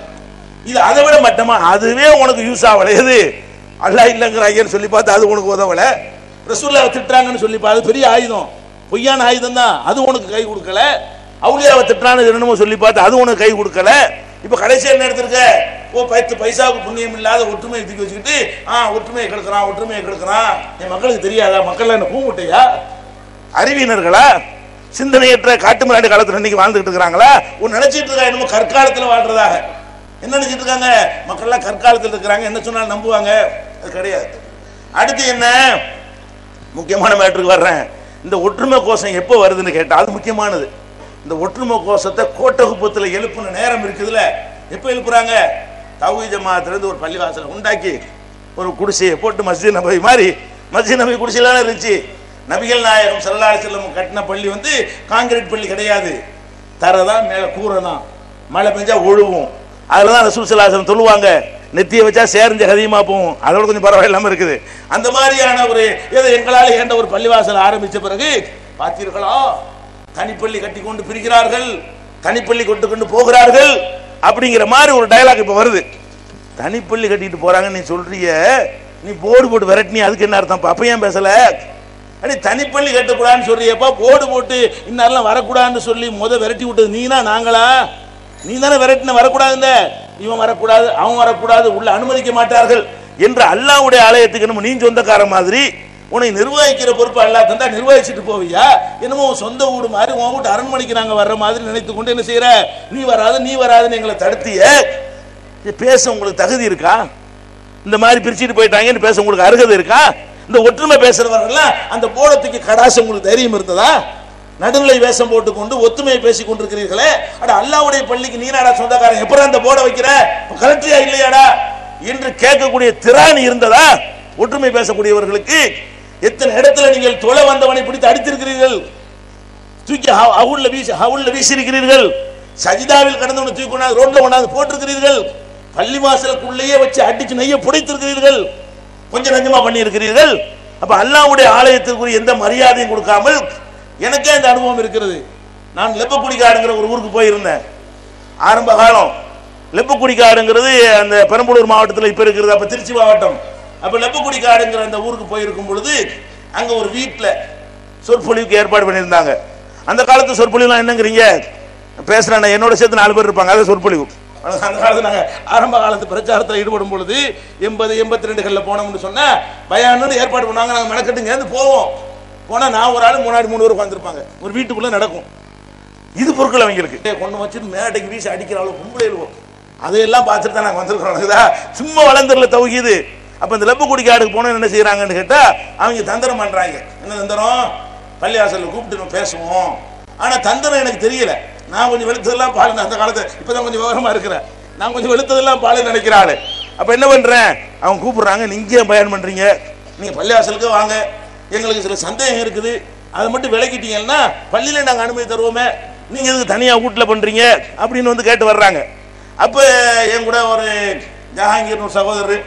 இது அதை விட மட்டமா அதுவே உனக்கு யூஸ் ஆகல எது அல்லாஹ் இல்லைங்கிறாங்கன்னு சொல்லி பார்த்து அது உனக்கு உதவல ரசூல்லாவை திட்டுறாங்கன்னு சொல்லி பார்த்து பெரிய ஆயுதம் பொய்யான ஆயுதம் தான் அது உனக்கு கை கொடுக்கல அவுலியாவை திட்டுறான்னு என்னமோ சொல்லி பார்த்து அது உனக்கு கை கொடுக்கல இப்ப கடைசியா என்ன எடுத்திருக்க ஓ பத்து பைசாவுக்கு புண்ணியம் இல்லாத ஒற்றுமையை தூக்கி வச்சுக்கிட்டு ஆ ஒற்றுமையை கெடுக்கிறான் ஒற்றுமையை கெடுக்கிறான் என் மக்களுக்கு தெரியாதா மக்கள் என்ன கூமுட்டையா அறிவியினர்களா சிந்தனையற்ற காட்டு மிராண்டி காலத்துல இன்னைக்கு வாழ்ந்துகிட்டு இருக்கிறாங்களா ஒரு நினைச்சிட்டு இருக்கா என்னமோ கற்காலத்துல வாழ்றதாக என்ன நினைச்சிட்டு இருக்காங்க மக்கள்லாம் கற்காலத்தில் இருக்கிறாங்க என்ன சொன்னாலும் நம்புவாங்க அது கிடையாது அடுத்து என்ன முக்கியமான மேட்டருக்கு வர்றேன் இந்த ஒற்றுமை கோஷம் எப்போ வருதுன்னு கேட்டா அது முக்கியமானது இந்த ஒற்றுமை கோஷத்தை கோட்டகுப்பத்தில் எழுப்புன நேரம் இருக்குதுல்ல எப்போ எழுப்புறாங்க தௌஹி ஜமாத்திலிருந்து ஒரு பள்ளிவாசலை உண்டாக்கி ஒரு குடிசையை போட்டு மஸ்ஜித் நபி மாதிரி மஸ்ஜித் நபி குடிசையிலான இருந்துச்சு நபிகள் நாயகம் சல்லல்லாஹு அலைஹி வஸல்லம் கட்டின பள்ளி வந்து காங்கிரீட் பள்ளி கிடையாது தரை தான் மேலே கூரை தான் மழை பெஞ்சா ஒழுவும் அதில் தான் ரசூல் சல்லாஹம் சொல்லுவாங்க நெத்தியை வச்சா சேர்ந்து அதிகமாக போகும் அதோட கொஞ்சம் பரவாயில்லாம இருக்குது அந்த மாதிரியான ஒரு ஏதோ எங்களால் ஏண்ட ஒரு பள்ளிவாசல் ஆரம்பிச்ச பிறகு பார்த்தீர்களா தனிப்பள்ளி கட்டி கொண்டு பிரிக்கிறார்கள் தனிப்பள்ளி கொண்டு கொண்டு போகிறார்கள் அப்படிங்கிற மாதிரி ஒரு டயலாக் இப்போ வருது தனிப்பள்ளி கட்டிட்டு போறாங்கன்னு நீ சொல்றிய நீ போர்டு போட்டு விரட்டினி அதுக்கு என்ன அர்த்தம் அப்ப ஏன் பேசல அடி தனிப்பள்ளி கட்டக்கூடாதுன்னு சொல்றியப்பா போர்டு போட்டு இன்னாரெல்லாம் வரக்கூடாதுன்னு சொல்லி முத விரட்டி விட்டது நீனா நாங்களா நீ தானே விரட்டின வரக்கூடாதுங்க இவன் வரக்கூடாது அவன் வரக்கூடாது உள்ள அனுமதிக்க மாட்டார்கள் என்று அல்லாவுடைய ஆலயத்துக்கு நம்ம நீ சொந்தக்கார மாதிரி உன்னை நிர்வகிக்கிற பொறுப்பு அல்லா தந்தா நிர்வகிச்சுட்டு போவியா என்னமோ உன் சொந்த வீடு மாதிரி உன் வீட்டு அரண்மனைக்கு நாங்க வர்ற மாதிரி நினைத்து கொண்டு என்ன செய்யற நீ வராது நீ வராதுன்னு எங்களை தடுத்திய இது பேச உங்களுக்கு தகுதி இருக்கா இந்த மாதிரி பிரிச்சுட்டு போயிட்டாங்கன்னு பேச உங்களுக்கு அருகதை இருக்கா இந்த ஒற்றுமை பேசுறவர்கள்லாம் அந்த போடத்துக்கு கடாசம் உங்களுக்கு தைரியம் இருந்ததா நடுநிலை வேஷம் போட்டுக்கொண்டு ஒத்துமையை பேசிக் கொண்டிருக்கிறீர்களே அட அல்லாவுடைய பள்ளிக்கு நீனாடா சொந்தக்காரன் எப்பறம் அந்த போட வைக்கிற கலெக்டரியா இல்லையாடா என்று கேட்கக்கூடிய திராணி இருந்ததா ஒற்றுமை பேசக்கூடியவர்களுக்கு எத்தனை இடத்துல நீங்கள் தொலை வந்தவனை பிடித்து அடித்திருக்கிறீர்கள் தூக்கி ஹ- ஹவுல்ல வீசி ஹவுல்ல வீசியிருக்கிறீர்கள் சஜிதாவில் கடந்தவனை தூக்கி கொண்டாந்து ரோட்ல கொண்டாந்து போட்டிருக்கிறீர்கள் பள்ளி வாசலுக்குள்ளேயே வச்சு அடிச்சு நெய்ய புடைத்திருக்கிறீர்கள் கொஞ்சம் நஞ்சமா பண்ணி இருக்கிறீர்கள் அப்ப அல்லாவுடைய ஆலயத்திற்குரிய எந்த மரியாதையும் கொடுக்காமல் எனக்கே இந்த அனுபவம் இருக்கிறது நான் லெப்பக்குடிக்காடுங்கிற ஒரு ஊருக்கு போயிருந்தேன் ஆரம்ப காலம் லெப்பக்குடிக்காடுங்கிறது அந்த பெரம்பலூர் மாவட்டத்தில் இப்போ இருக்கிறது அப்போ திருச்சி மாவட்டம் அப்போ லெப்பக்குடிக்காடுங்கிற அந்த ஊருக்கு போயிருக்கும் பொழுது அங்கே ஒரு வீட்டில் சொற்பொழிவுக்கு ஏற்பாடு பண்ணியிருந்தாங்க அந்த காலத்து சொற்பொழிவுலாம் என்னங்கிறீங்க பேசுகிறேன் என்னோட சேர்த்து நாலு பேர் இருப்பாங்க அது சொற்பொழிவு அந்த காலத்தில் நாங்கள் ஆரம்ப காலத்து பிரச்சாரத்தில் ஈடுபடும் பொழுது எண்பது எண்பத்தி ரெண்டுகளில் போனோம்னு சொன்னால் பயான்னு ஏற்பாடு பண்ணாங்க நாங்கள் மெனக்கட்டுங்க இருந்து போவோம் போனால் நான் ஒரு ஆள் முன்னாடி மூணு பேர் உட்காந்துருப்பாங்க ஒரு வீட்டுக்குள்ளே நடக்கும் இது பொருட்கள் அவங்களுக்கு கொண்டு வச்சுட்டு மேடைக்கு வீசி அடிக்கிற அளவு பொம்பளை எழுவோம் அதையெல்லாம் பார்த்துட்டு தான் நாங்கள் வந்திருக்கிறோம் இதா சும்மா வளர்ந்துடல தவுகிது அப்போ இந்த லெப்பு குடிக்காடுக்கு போனோம் என்ன செய்கிறாங்கன்னு கேட்டால் அவங்க தந்திரம் பண்ணுறாங்க என்ன தந்திரம் பள்ளிவாசலில் கூப்பிட்டு நம்ம பேசுவோம் ஆனால் தந்திரம் எனக்கு தெரியல நான் கொஞ்சம் வெளுத்ததெல்லாம் பால் அந்த காலத்தை இப்போ தான் கொஞ்சம் விவரமாக இருக்கிறேன் நான் கொஞ்சம் வெளுத்ததெல்லாம் பால் நினைக்கிற ஆளு அப்போ என்ன பண்ணுறேன் அவங்க கூப்பிடுறாங்க நீங்கள் பயன் பண்ணுறீங்க நீங்கள் பள்ளிவாசலுக்கு வாங்க எங்களுக்கு சில சந்தேகம் இருக்குது அதை மட்டும் விளக்கிட்டீங்கன்னா பள்ளியில் நாங்கள் அனுமதி தருவோமே நீங்கள் எதுக்கு தனியாக வீட்டில் பண்ணுறீங்க அப்படின்னு வந்து கேட்டு வர்றாங்க அப்போ என் கூட ஒரு ஜஹாங்கீர் ஒரு சகோதரர்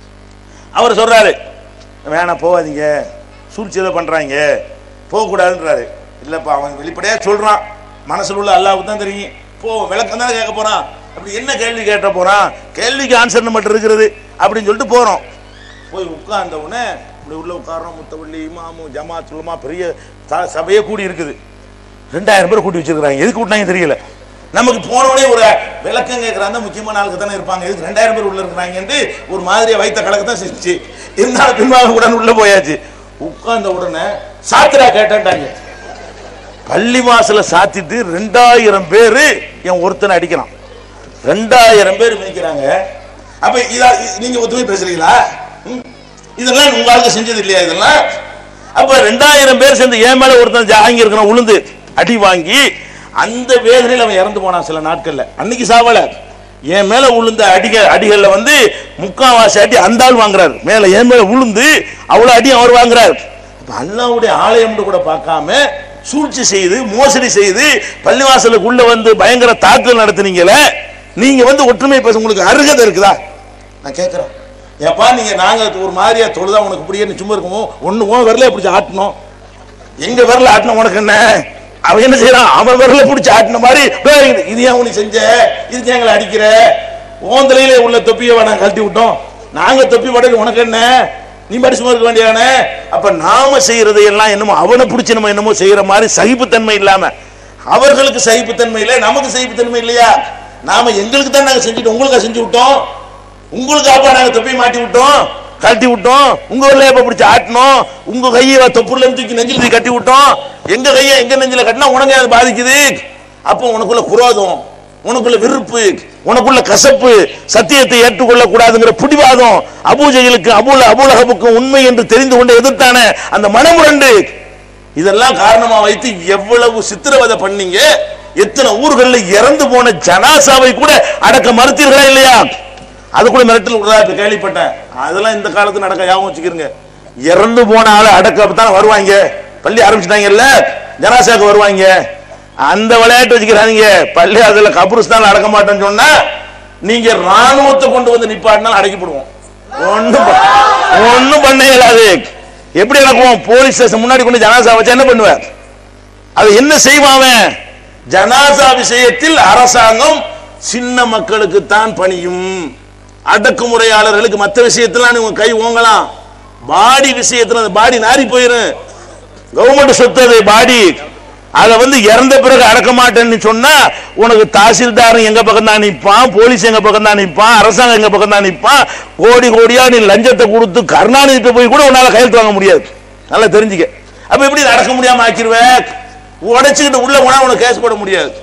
அவர் சொல்றாரு வேணாம் போகாதீங்க சூழ்ச்சி ஏதோ பண்றாங்க போகக்கூடாதுன்றாரு இல்லப்பா அவன் வெளிப்படையா சொல்றான் மனசுல உள்ள அல்லாவுக்கு தான் தெரியும் போ விளக்கம் தானே கேட்க போறான் அப்படி என்ன கேள்வி கேட்ட போறான் கேள்விக்கு ஆன்சர் மட்டும் இருக்கிறது அப்படின்னு சொல்லிட்டு போறோம் போய் உட்கார்ந்த உடனே இப்படி உள்ள உட்காரோம் முத்தவள்ளி இமாமு ஜமாத் சுலமா பெரிய த- சபையே கூடி இருக்குது ரெண்டாயிரம் பேர் கூட்டி வச்சிருக்காங்க எதுக்கு கூட்டினாங்க தெரியல நமக்கு போனோடனே ஒரு விளக்கம் கேட்கறாங்க முக்கியமான ஆளுக்கு தானே இருப்பாங்க எதுக்கு ரெண்டாயிரம் பேர் உள்ள இருக்கிறாங்கன்ட்டு ஒரு மாதிரியா வைத்த கணக்கு தான் செஞ்சு இருந்தாலும் பின்வாங்க உடனே உள்ள போயாச்சு உட்கார்ந்த உடனே சாத்திரா கேட்டாங்க பள்ளி வாசல சாத்திட்டு ரெண்டாயிரம் பேரு என் ஒருத்தனை அடிக்கிறான் ரெண்டாயிரம் பேர் மிதிக்கிறாங்க அப்ப இதா இ- நீங்க ஒத்துமை பேசுறீங்களா ம்? இதெல்லாம் உங்களுக்கு செஞ்சது இல்லையா இதெல்லாம் அப்ப ரெண்டாயிரம் பேர் சேர்ந்து என் மேல ஒருத்தன் ஜாங்கி இருக்கணும் உளுந்து அடி வாங்கி அந்த வேதனையில் அவன் இறந்து போனான் சில நாட்கள்ல அன்னைக்கு சாவல என் மேல உளுந்த அடிக அடிகள்ல வந்து முக்காவாசி அடி அந்த ஆள் வாங்குறாரு மேல என் மேல உளுந்து அவ்வளவு அடி அவர் வாங்குறாரு அப்ப அல்லாவுடைய ஆலயம்னு கூட பார்க்காம சூழ்ச்சி செய்து மோசடி செய்து பள்ளிவாசலுக்குள்ள வந்து பயங்கர தாக்குதல் நடத்துனீங்களே நீங்க வந்து ஒற்றுமை பேச உங்களுக்கு அருகதை இருக்குதா நான் கேட்கிறேன் ஏப்பா நீங்க நாங்க ஒரு மாதிரியா தொழுதா உனக்கு இப்படியே சும்மா இருக்குமோ ஒண்ணு உன் விரல பிடிச்சி ஆட்டணும் எங்க விரல ஆட்டின உனக்கு என்ன அவன் என்ன செய்யறான் அவன் விரல பிடிச்சி ஆட்டின மாதிரி "டேய், இது- இது ஏன் உனக்கு செஞ்ச இதுக்கு எங்களை அடிக்கிற ஓந்தலையிலே உள்ள தொப்பியை நான் கழட்டி விட்டோம் நாங்க தொப்பி படையில உனக்கு என்ன நீ மாதிரி சும்மா இருக்க வேண்டியானே அப்ப நாம செய்யறது எல்லாம் என்னமோ அவனை பிடிச்சி நம்ம என்னமோ செய்யற மாதிரி சகிப்புத்தன்மை இல்லாம அவர்களுக்கு சகிப்புத்தன்மை இல்லை நமக்கு சகிப்புத்தன்மை இல்லையா நாம எங்களுக்கு தான் நாங்க செஞ்சுட்டோம் உங்களுக்கு செஞ்சு விட்டோம் உங்களுக்கு அப்பா நாங்க தொப்பி மாட்டி விட்டோம் கழட்டி விட்டோம் உங்க ஊர்ல எப்ப பிடிச்சி ஆட்டணும் உங்க கையை தொப்புல இருந்து தூக்கி நெஞ்சில தூக்கி கட்டி விட்டோம் எங்க கையை எங்க நெஞ்சில கட்டினா உனக்கு அது பாதிக்குது அப்போ உனக்குள்ள குரோதம் உனக்குள்ள விருப்பு உனக்குள்ள கசப்பு சத்தியத்தை ஏற்றுக்கொள்ள கூடாதுங்கிற பிடிவாதம் அபூஜைகளுக்கு அபூல அபூலகபுக்கும் உண்மை என்று தெரிந்து கொண்டு எதிர்த்தான அந்த மனமுரண்டு இதெல்லாம் காரணமா வைத்து எவ்வளவு சித்திரவதை பண்ணீங்க எத்தனை ஊர்கள்ல இறந்து போன ஜனாசாவை கூட அடக்க மறுத்தீர்களா இல்லையா அது கூட மிரட்டல் விடுறதா இப்ப கேள்விப்பட்டேன் அதெல்லாம் இந்த காலத்துல நடக்க ஞாபகம் வச்சுக்கிறீங்க இறந்து போன ஆளை அடக்க தானே வருவாங்க பள்ளி ஆரம்பிச்சிட்டாங்கல்ல ஜனாசாக்கு வருவாங்க அந்த விளையாட்டு வச்சுக்கிறாங்க பள்ளி அதுல கபுருஸ்தான் அடக்க மாட்டேன்னு சொன்னா நீங்க ராணுவத்தை கொண்டு வந்து நிப்பாட்டினாலும் அடக்கிப்படுவோம் ஒண்ணும் ப- ஒண்ணும் பண்ண இயலாது எப்படி நடக்கும் போலீஸ் ஸ்டேஷன் முன்னாடி கொண்டு ஜனாசா வச்சா என்ன பண்ணுவேன் அது என்ன செய்வான் அவன்? ஜனாசா விஷயத்தில் அரசாங்கம் சின்ன மக்களுக்கு தான் பணியும் அடக்குமுறையாளர்களுக்கு மற்ற விஷயத்துல நீங்க கை ஓங்கலாம் பாடி விஷயத்துல அந்த பாடி நாரி போயிரும் கவர்மெண்ட் சொத்து அது பாடி அதை வந்து இறந்த பிறகு அடக்க மாட்டேன்னு சொன்னா உனக்கு தாசில்தார் எங்க பக்கம் தான் நிற்பான் போலீஸ் எங்க பக்கம் தான் நிற்பான் அரசாங்கம் எங்க பக்கம் தான் நிற்பான் கோடி கோடியா நீ லஞ்சத்தை கொடுத்து கருணாநிதிட்ட போய் கூட உன்னால கையெழுத்து வாங்க முடியாது நல்லா தெரிஞ்சுக்க அப்ப எப்படி இதை அடக்க முடியாம ஆக்கிருவேன் உடைச்சுக்கிட்டு உள்ள போனா உனக்கு கேஸ் போட முடியாது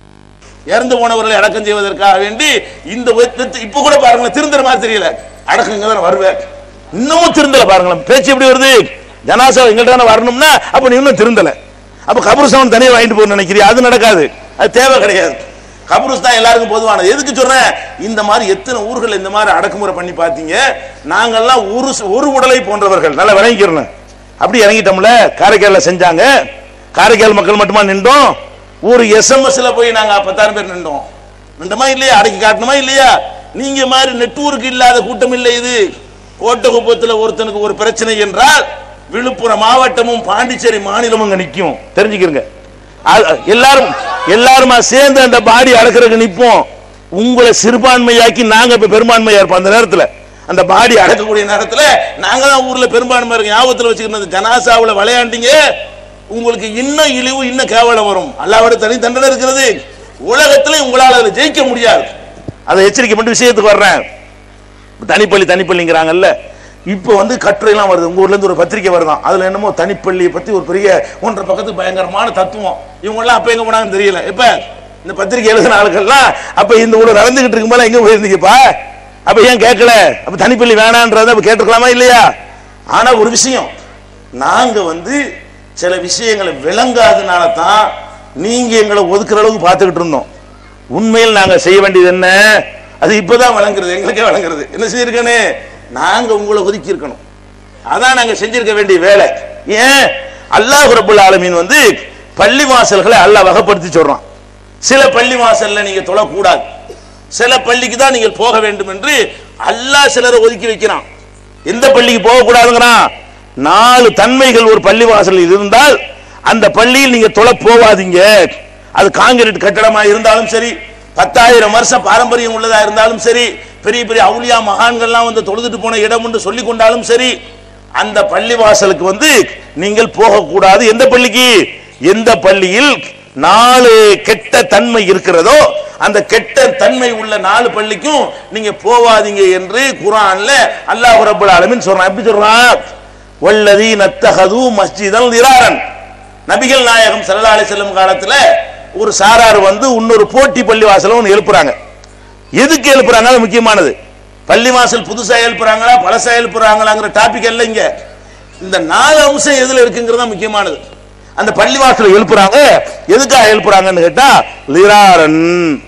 இறந்து போனவர்களை அடக்கம் செய்வதற்காக வேண்டி இந்த விதத்து- இப்ப கூட பாருங்களேன் திருந்துற மாதிரி தெரியல அடக்கங்க தான் வருவேன் இன்னமும் திருந்தல பாருங்களேன் பேச்சு எப்படி வருது ஜனாசா எங்கள்ட்ட தானே வரணும்னா அப்ப நீ இன்னும் திருந்தல அப்ப கபருஸ்தான் தனியா வாங்கிட்டு போகணும்னு நினைக்கிறியா அது நடக்காது அது தேவை கிடையாது கபருஸ்தான் எல்லாருக்கும் பொதுவானது எதுக்கு சொல்றேன் இந்த மாதிரி எத்தனை ஊர்கள் இந்த மாதிரி அடக்குமுறை பண்ணி பார்த்தீங்க நாங்கெல்லாம் ஒரு ஒரு உடலை போன்றவர்கள் நல்லா விளங்கிக்கிறோம் அப்படி இறங்கிட்டோம்ல காரைக்கால்ல செஞ்சாங்க காரைக்கால் மக்கள் மட்டுமா நின்றோம் ஒரு எஸ்எம்எஸ்ல போய் நாங்க பத்தாயிரம் பேர் நின்றோம் நின்றமா இல்லையா அடக்கி காட்டணுமா இல்லையா நீங்க மாதிரி நெட்வொர்க் இல்லாத கூட்டம் இல்லை இது கோட்டகுப்பத்தில் ஒருத்தனுக்கு ஒரு பிரச்சனை என்றால் விழுப்புரம் மாவட்டமும் பாண்டிச்சேரி மாநிலமும் அங்க நிக்கும் தெரிஞ்சுக்கிறங்க அது- எல்லாரும் எல்லாருமா சேர்ந்து அந்த பாடி அடக்கிறதுக்கு நிப்போம் உங்களை சிறுபான்மையாக்கி நாங்க இப்ப பெரும்பான்மையா இருப்போம் அந்த நேரத்துல அந்த பாடி அடக்கக்கூடிய நேரத்துல நாங்க தான் ஊர்ல பெரும்பான்மை இருக்கு ஞாபகத்துல வச்சுக்கணும் அந்த ஜனாசாவுல விளையாண்டீங்க உங்களுக்கு இன்னும் இழிவு இன்னும் கேவலம் வரும் அல்லாவோட தனி தண்டனை இருக்கிறது உலகத்துல உங்களால அதுல ஜெயிக்க முடியாது அதை எச்சரிக்கை பண்ணி விஷயத்துக்கு வர்றேன் தனிப்பள்ளி தனிப்பள்ளிங்கிறாங்கல்ல இப்போ வந்து கட்டுரைலாம் வருது உங்க ஊர்ல இருந்து ஒரு பத்திரிக்கை வருதான் அதுல என்னமோ தனிப்பள்ளியை பத்தி ஒரு பெரிய ஒன்றரை பக்கத்துக்கு பயங்கரமான தத்துவம் இவங்க எல்லாம் அப்ப எங்க போனாங்கன்னு தெரியல இப்ப இந்த பத்திரிக்கை எழுதின ஆட்கள்லாம் அப்ப இந்த ஊர்ல நடந்துகிட்டு இருக்கும்போது எங்க போயிருந்தீங்கப்பா அப்ப ஏன் கேட்கல அப்ப தனிப்பள்ளி வேணான்றத அப்ப கேட்டுக்கலாமா இல்லையா ஆனா ஒரு விஷயம் நாங்க வந்து சில விஷயங்களை விளங்காதனால தான் நீங்க எங்களை ஒதுக்குற அளவுக்கு பார்த்துக்கிட்டு இருந்தோம் உண்மையில் நாங்க செய்ய வேண்டியது என்ன அது இப்பதான் வழங்குறது எங்களுக்கே வழங்குறது என்ன செஞ்சிருக்கனே நாங்க உங்களை ஒதுக்கி இருக்கணும் அதான் நாங்க செஞ்சிருக்க வேண்டிய வேலை ஏன் அல்லாஹ் ரபுல் ஆலமீன் வந்து பள்ளி வாசல்களை அல்லாஹ் வகைப்படுத்தி சொல்றான் சில பள்ளி வாசல்ல நீங்க தொழக்கூடாது சில பள்ளிக்கு தான் நீங்கள் போக வேண்டும் என்று அல்லாஹ் சிலரை ஒதுக்கி வைக்கிறான் எந்த பள்ளிக்கு போக கூடாதுங்கிறான் நாலு தன்மைகள் ஒரு பள்ளி வாசலில் இருந்தால் அந்த பள்ளியில் நீங்க தொழ போவாதீங்க அது காங்கிரீட் கட்டடமா இருந்தாலும் சரி பத்தாயிரம் வருஷம் பாரம்பரியம் உள்ளதா இருந்தாலும் சரி பெரிய பெரிய அவுலியா மகான்கள்லாம் வந்து தொழுதுட்டு போன இடம் என்று சொல்லி கொண்டாலும் சரி அந்த பள்ளி வாசலுக்கு வந்து நீங்கள் போகக்கூடாது எந்த பள்ளிக்கு எந்த பள்ளியில் நாலு கெட்ட தன்மை இருக்கிறதோ அந்த கெட்ட தன்மை உள்ள நாலு பள்ளிக்கும் நீங்க போவாதீங்க என்று குரான்ல அல்லாஹ் ரப்பல் ஆலமீன் சொல்றான் எப்படி சொல்றான் வல்லதி நத்தஹது மஸ்ஜிதல் திராரன் நபிகள் நாயகம் ஸல்லல்லாஹு அலைஹி வஸல்லம் காலத்துல ஒரு சாரார் வந்து இன்னொரு போட்டி பள்ளி வாசல ஒன்று எழுப்புறாங்க எதுக்கு எழுப்புறாங்க அது முக்கியமானது பள்ளி வாசல் புதுசா எழுப்புறாங்களா பழசா எழுப்புறாங்களாங்கிற டாபிக் எல்லாம் இங்க இந்த நாலு அம்சம் எதுல இருக்குங்கிறது தான் முக்கியமானது அந்த பள்ளி வாசல் எழுப்புறாங்க எதுக்காக எழுப்புறாங்கன்னு கேட்டா லிராரன்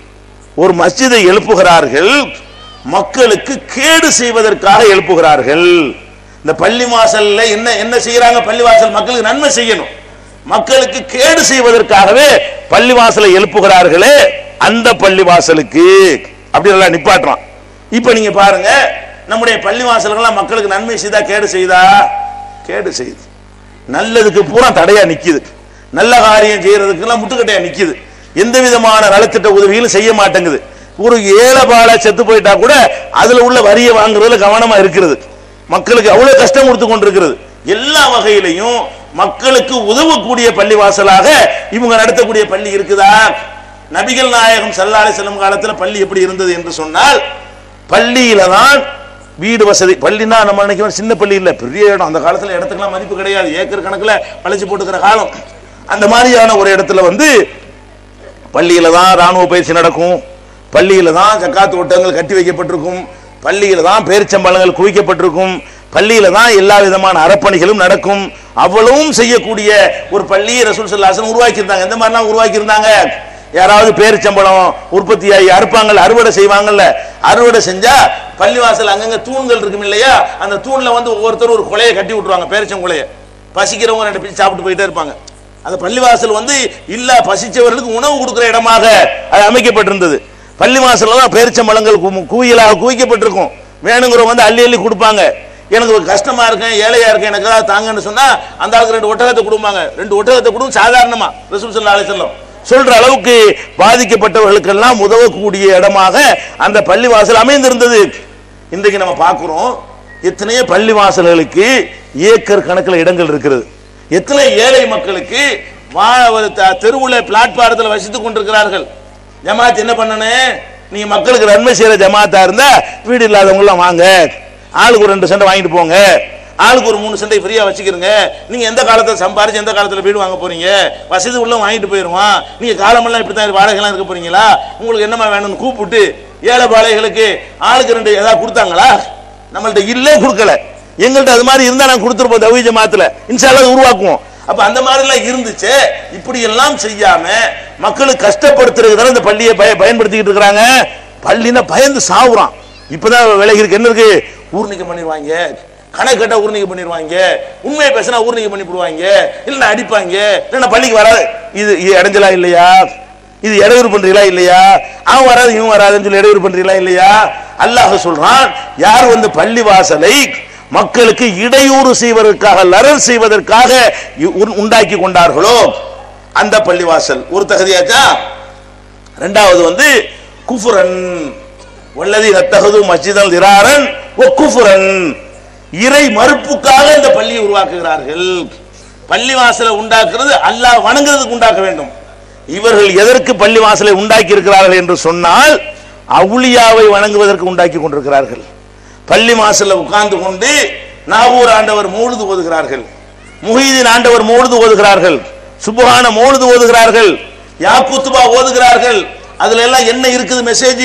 ஒரு மஸ்ஜிதை எழுப்புகிறார்கள் மக்களுக்கு கேடு செய்வதற்காக எழுப்புகிறார்கள் இந்த பள்ளி வாசல்ல என்ன என்ன செய்யறாங்க பள்ளி வாசல் மக்களுக்கு நன்மை செய்யணும் மக்களுக்கு கேடு செய்வதற்காகவே பள்ளி வாசலை எழுப்புகிறார்களே அந்த பள்ளி வாசலுக்கு அப்படி எல்லாம் நிப்பாட்டுறான் இப்ப நீங்க பாருங்க நம்முடைய பள்ளி வாசல்கள்லாம் மக்களுக்கு நன்மை செய்தா கேடு செய்தா கேடு செய்யுது நல்லதுக்கு பூரா தடையா நிக்குது நல்ல காரியம் செய்யறதுக்கெல்லாம் முட்டுக்கட்டையா நிக்குது எந்த விதமான நலத்திட்ட உதவிகளும் செய்ய மாட்டேங்குது ஒரு ஏழைபால செத்து போயிட்டா கூட அதுல உள்ள வரியை வாங்குறதுல கவனமா இருக்கிறது மக்களுக்கு அவ்வளவு கஷ்டம் கொடுத்து கொண்டிருக்கிறது எல்லா வகையிலையும் மக்களுக்கு உதவக்கூடிய பள்ளி வாசலாக இவங்க நடத்தக்கூடிய பள்ளி இருக்குதா நபிகள் நாயகம் சல்லாலை செல்லும் காலத்துல பள்ளி எப்படி இருந்தது என்று சொன்னால் பள்ளியில தான் வீடு வசதி பள்ளினா நம்ம நினைக்கிறோம் சின்ன பள்ளி இல்ல பெரிய இடம் அந்த காலத்துல இடத்துக்குலாம் மதிப்பு கிடையாது ஏக்கர் கணக்குல வளைச்சு போட்டுக்கிற காலம் அந்த மாதிரியான ஒரு இடத்துல வந்து பள்ளியில தான் ராணுவ பயிற்சி நடக்கும் பள்ளியில தான் ஜக்காத்து ஓட்டங்கள் கட்டி வைக்கப்பட்டிருக்கும் பள்ளியில தான் பேரிச்சம்பழங்கள் குவிக்கப்பட்டிருக்கும் பள்ளியில தான் எல்லா விதமான அறப்பணிகளும் நடக்கும் அவ்வளவும் செய்யக்கூடிய ஒரு பள்ளியை ரசூல் சல்லாசன் உருவாக்கி இருந்தாங்க எந்த மாதிரிலாம் உருவாக்கி இருந்தாங்க யாராவது பேரிச்சம்பழம் உற்பத்தியாகி அறுப்பாங்கல்ல அறுவடை செய்வாங்கல்ல அறுவடை செஞ்சா பள்ளிவாசல் அங்கங்க தூண்கள் இருக்கும் இல்லையா அந்த தூண்ல வந்து ஒவ்வொருத்தரும் ஒரு கொலையை கட்டி விட்டுருவாங்க பேரிச்சங்குலையை பசிக்கிறவங்க ரெண்டு பிச்சு சாப்பிட்டு போயிட்டே இருப்பாங்க அந்த பள்ளிவாசல் வந்து இல்ல பசிச்சவர்களுக்கு உணவு கொடுக்கிற இடமாக அது அமைக்கப்பட்டிருந்தது பள்ளிவாசல்ல தான் பேரிச்சம்பழங்கள் கு- குவியலாக குவிக்கப்பட்டிருக்கும் வேணுங்கிறவங்க வந்து அள்ளி அள்ளி கொடுப்பாங்க எனக்கு ஒரு கஷ்டமா இருக்கேன் ஏழையா இருக்கேன் எனக்கு ஏதாவது தாங்கன்னு சொன்னா அந்த ஆளுக்கு ரெண்டு ஒட்டகத்தை கொடுப்பாங்க ரெண்டு ஒட்டகத்தை கொடுக்கும் சாதாரணமா ரசூல் ஸல்லல்லாஹு அலைஹி வஸல்லம் சொல்ற அளவுக்கு பாதிக்கப்பட்டவர்களுக்கெல்லாம் உதவக்கூடிய இடமாக அந்த பள்ளிவாசல் அமைந்திருந்தது இன்றைக்கு நம்ம பார்க்கிறோம் எத்தனையோ பள்ளிவாசல்களுக்கு ஏக்கர் கணக்கில் இடங்கள் இருக்கிறது எத்தனை ஏழை மக்களுக்கு வா- ஒரு த- தெருவுல பிளாட்பாரத்தில் வசித்துக் கொண்டிருக்கிறார்கள் ஜமாத் என்ன பண்ணனே நீங்க மக்களுக்கு நன்மை செய்யற ஜமாத்தா இருந்தா வீடு இல்லாதவங்க எல்லாம் வாங்க ஆளுக்கு ஒரு ரெண்டு சண்டை வாங்கிட்டு போங்க ஆளுக்கு ஒரு மூணு சண்டை ஃப்ரீயா வச்சுக்கிறங்க நீங்க எந்த காலத்துல சம்பாரிச்சு எந்த காலத்துல வீடு வாங்க போறீங்க வசதி உள்ள வாங்கிட்டு போயிருவான் நீங்க காலமெல்லாம் இப்படி தான் வாடகைலாம் இருக்க போறீங்களா உங்களுக்கு என்னமா வேணும்னு கூப்பிட்டு ஏழை பாளைகளுக்கு ஆளுக்கு ரெண்டு ஏதாவது கொடுத்தாங்களா நம்மள்ட்ட இல்லே கொடுக்கல எங்கள்ட்ட அது மாதிரி இருந்தா நான் கொடுத்துருப்போம் தவி ஜமாத்துல இன்ஷால்லா அதை உருவாக்குவோம் அப்ப அந்த மாதிரி எல்லாம் இருந்துச்சு இப்படி எல்லாம் செய்யாம மக்களுக்கு கஷ்டப்படுத்துறதுக்கு தானே இந்த பள்ளியை பய பயன்படுத்திக்கிட்டு இருக்கிறாங்க பள்ளினா பயந்து சாவுறான் இப்பதான் விலகி இருக்கு என்ன இருக்கு ஊர்நிக்கம் பண்ணிடுவாங்க கணக்கு கேட்டா ஊர்நிக்கம் பண்ணிடுவாங்க உண்மையை பேசினா ஊர்நிக்கம் பண்ணி போடுவாங்க இல்லைன்னா அடிப்பாங்க இல்லைன்னா பள்ளிக்கு வராது இது இது இடைஞ்சலா இல்லையா இது இடையூறு பண்றீங்களா இல்லையா அவன் வராது இவன் வராதுன்னு சொல்லி இடையூறு பண்றீங்களா இல்லையா அல்லாஹ் சொல்றான் யார் வந்து பள்ளி வாசலை மக்களுக்கு இடையூறு செய்வதற்காக லரல் செய்வதற்காக இ- உண்- உண்டாக்கி கொண்டார்களோ அந்த பள்ளிவாசல் ஒரு தகுதியாச்சா ரெண்டாவது வந்து குஃபுரன் வல்லதி நத்தகது மஸ்ஜிதல் திராரன் ஒ குஃபுரன் இறை மறுப்புக்காக இந்த பள்ளியை உருவாக்குகிறார்கள் பள்ளிவாசலை உண்டாக்குறது அல்லாஹ் வணங்குறதுக்கு உண்டாக்க வேண்டும் இவர்கள் எதற்கு பள்ளிவாசலை உண்டாக்கி இருக்கிறார்கள் என்று சொன்னால் அவுலியாவை வணங்குவதற்கு உண்டாக்கி கொண்டிருக்கிறார்கள் பள்ளி வாசல்ல உட்கார்ந்து கொண்டு நாகூர் ஆண்டவர் மூழுது ஓதுகிறார்கள் முஹீதீன் ஆண்டவர் மூழுது ஓதுகிறார்கள் சுபஹான மூழுது ஓதுகிறார்கள் யாக்குத்துபா ஓதுகிறார்கள் அதுல எல்லாம் என்ன இருக்குது மெசேஜ்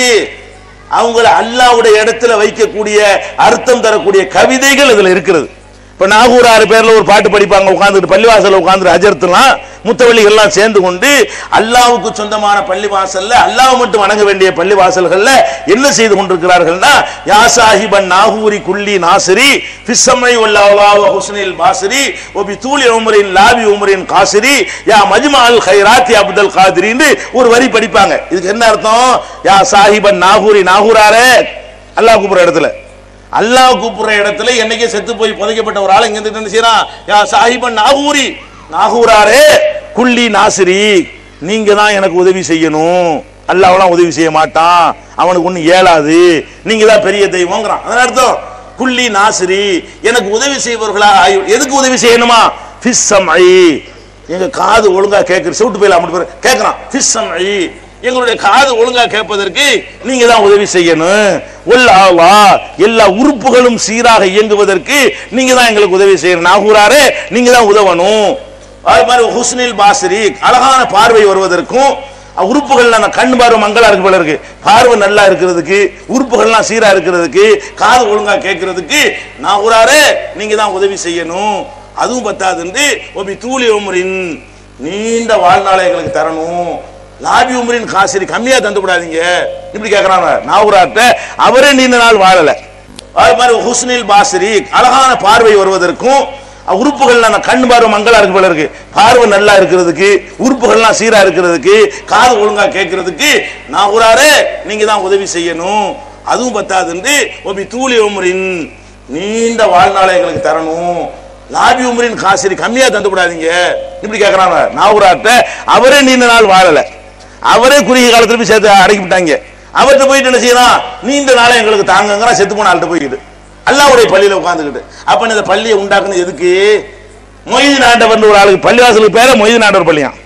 அவங்கள அல்லாஹ்வுடைய இடத்துல வைக்கக்கூடிய அர்த்தம் தரக்கூடிய கவிதைகள் இதுல இருக்கிறது இப்ப நாகூர் ஆறு பேர்ல ஒரு பாட்டு படிப்பாங்க உட்கார்ந்துட்டு பள்ளிவாசல்ல உட்கார்ந்து அஜர்த்துலாம் முத்தவள்ளிகள் எல்லாம் சேர்ந்து கொண்டு அல்லாஹ்வுக்கு சொந்தமான பள்ளிவாசல்ல அல்லாஹ் மட்டும் வணங்க வேண்டிய பள்ளிவாசல்கள்ல என்ன செய்து கொண்டிருக்கிறார்கள்னா யா சாஹிபன் நாகூரி குல்லி நாசிரி ஃபிஸ்ஸமை வல்லாஹ் ஹுஸ்னில் பாசிரி ஒபி தூலி உமரின் லாபி உமரின் காசிரி யா மஜ்மால் ஹைராத் யா அப்துல் காதிரின்னு ஒரு வரி படிப்பாங்க இதுக்கு என்ன அர்த்தம் யா சாஹிபன் நாகூரி நாகூராரே அல்லாஹ் கூப்பிடுற இடத்துல அல்லாஹ் கூப்பிடுற இடத்துல என்னைக்கே செத்து போய் புதைக்கப்பட்ட ஒரு ஆள் இங்க இருந்து என்ன செய்யறான் யா சாஹிபன் நாகூரி நாகூராரே குள்ளி நாசிரி நீங்க தான் எனக்கு உதவி செய்யணும் அல்லாஹ்லாம் உதவி செய்ய மாட்டான் அவனுக்கு ஒண்ணு இயலாது நீங்க தான் பெரிய தெய்வங்கிறான் அதன் அர்த்தம் குள்ளி நாசிரி எனக்கு உதவி செய்பவர்களா ஆயு- எதுக்கு உதவி செய்யணுமா ஃபிஸ்ஸம்ஐ எங்க காது ஒழுங்கா கேட்குற சவுட்டு போயில அப்படி பேர் கேட்கறான் ஃபிஸ்ஸம்ஐ எங்களுடைய காது ஒழுங்கா கேட்பதற்கு நீங்க தான் உதவி செய்யணும் ஒல்லாவா எல்லா உறுப்புகளும் சீராக இயங்குவதற்கு நீங்க தான் எங்களுக்கு உதவி செய்யணும் நாகூராரே நீங்க தான் உதவணும் அது மாதிரி ஹுஸ்னில் பாசிரி அழகான பார்வை வருவதற்கும் அஹ், உறுப்புகள் நம்ம கண் பார்வை மங்களா இருக்கு போல இருக்கு பார்வை நல்லா இருக்கிறதுக்கு உறுப்புகள்லாம் சீரா இருக்கிறதுக்கு காது ஒழுங்கா கேட்கறதுக்கு நாகூராரே நீங்க தான் உதவி செய்யணும் அதுவும் பத்தாதுன்னு ஒபி தூளி உமரின் நீண்ட வாழ்நாளை எங்களுக்கு தரணும் லாபி உமரின் காசிரி கம்மியா தந்து விடாதீங்க இப்படி கேக்குறாங்க நாகூராட்ட அவரே நீண்ட நாள் வாழல அது மாதிரி ஹுஸ்னில் பாசிரி அழகான பார்வை வருவதற்கும் அஹ், உறுப்புகள் நம்ம கண் பார்வை மங்களா இருக்கு போல இருக்கு பார்வை நல்லா இருக்கிறதுக்கு உறுப்புகள்லாம் சீரா இருக்கிறதுக்கு காது ஒழுங்கா கேட்கறதுக்கு நாகூராரே நீங்க தான் உதவி செய்யணும் அதுவும் பத்தாதுன்னு ஒபி தூளி உமரின் நீண்ட வாழ்நாளை எங்களுக்கு தரணும் லாபி உமரின் காசிரி கம்மியா தந்து விடாதீங்க இப்படி கேக்குறாங்க நாகூராட்ட அவரே நீண்ட நாள் வாழல அவரே குறுகிய காலத்துல போய் சேர்த்து அடக்கி விட்டாங்க அவர்கிட்ட போயிட்டு என்ன செய்யலாம் நீண்ட நாளை எங்களுக்கு தாங்கங்கிறான் செத்து போன ஆள்கிட்ட போய்கிட்டு அல்லாவுடைய பள்ளியில உட்காந்துக்கிட்டு அப்ப இந்த பள்ளியை உண்டாக்குனது எதுக்கு மொய்தீன் ஆண்டவர் ஒரு ஆளுக்கு பள்ளிவாசலுக்கு பேர மொய்தீன் ஆண்டவர் பள்ளியாம்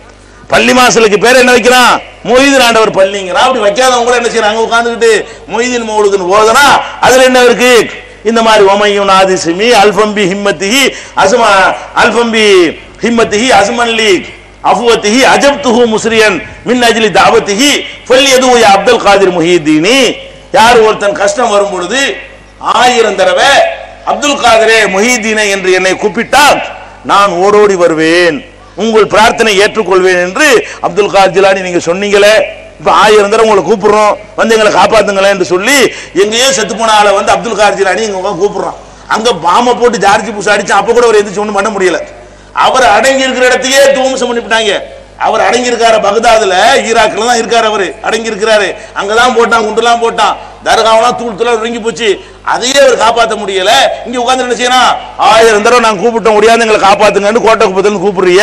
பள்ளி மாசலுக்கு பேர் என்ன வைக்கிறான் மொய்தீன் ஆண்டவர் பள்ளிங்கிறான் அப்படி வைக்காதவங்க கூட என்ன செய்யறாங்க உட்கார்ந்துக்கிட்டு மொய்தீன் மௌலுதுன்னு ஓதுனா அதுல என்ன இருக்கு இந்த மாதிரி ஒமையும் நாதிசிமி அல்பம்பி ஹிம்மத்திஹி அசுமா அல்பம்பி ஹிம்மத்திஹி அசுமன்லி அஃபுவத்திஹி அஜப்துஹு முஸ்ரியன் மின் அஜ்லி தாவத்திஹி ஃபல்யது யா அப்துல் காதிர் முஹிதீனி யார் ஒருத்தன் கஷ்டம் வரும் பொழுது ஆயிரம் தடவை அப்துல் காதிரே முஹிதீனே என்று என்னை கூப்பிட்டால் நான் ஓடோடி வருவேன் உங்கள் பிரார்த்தனை ஏற்றுக்கொள்வேன் என்று அப்துல் கார் ஜிலானி நீங்க சொன்னீங்களே இப்ப ஆயிரம் தடவை உங்களை கூப்பிடுறோம் வந்து எங்களை காப்பாத்துங்களேன் என்று சொல்லி எங்கேயோ செத்து போன ஆளை வந்து அப்துல் கார் ஜிலானி இங்க உட்கார்ந்து கூப்பிடுறான் அங்க பாம போட்டு ஜார்ஜி புஷ் அடிச்சு அப்ப கூட அவர் எந்திரிச்சு ஒண்ணும் பண்ண முடியல அவர் அடங்கி இருக்கிற இடத்தையே தூம்சம் பண்ணிவிட்டாங்க அவர் அடங்கி இருக்காரு பகதாதுல ஈராக்ல தான் இருக்காரு அவரு அடங்கி இருக்கிறாரு அங்கதான் போட்டான் குண்டுலாம் போட்டான் தர்காவெல்லாம் தூள் தூளா நொறுங்கி போச்சு அதையே அவர் காப்பாத்த முடியல இங்க உட்கார்ந்து என்ன செய்யணும் ஆயிரம் தடவை நான் கூப்பிட்டோம் முடியாது எங்களை காப்பாத்துங்கன்னு கோட்டை குப்பத்தில் கூப்பிடுறிய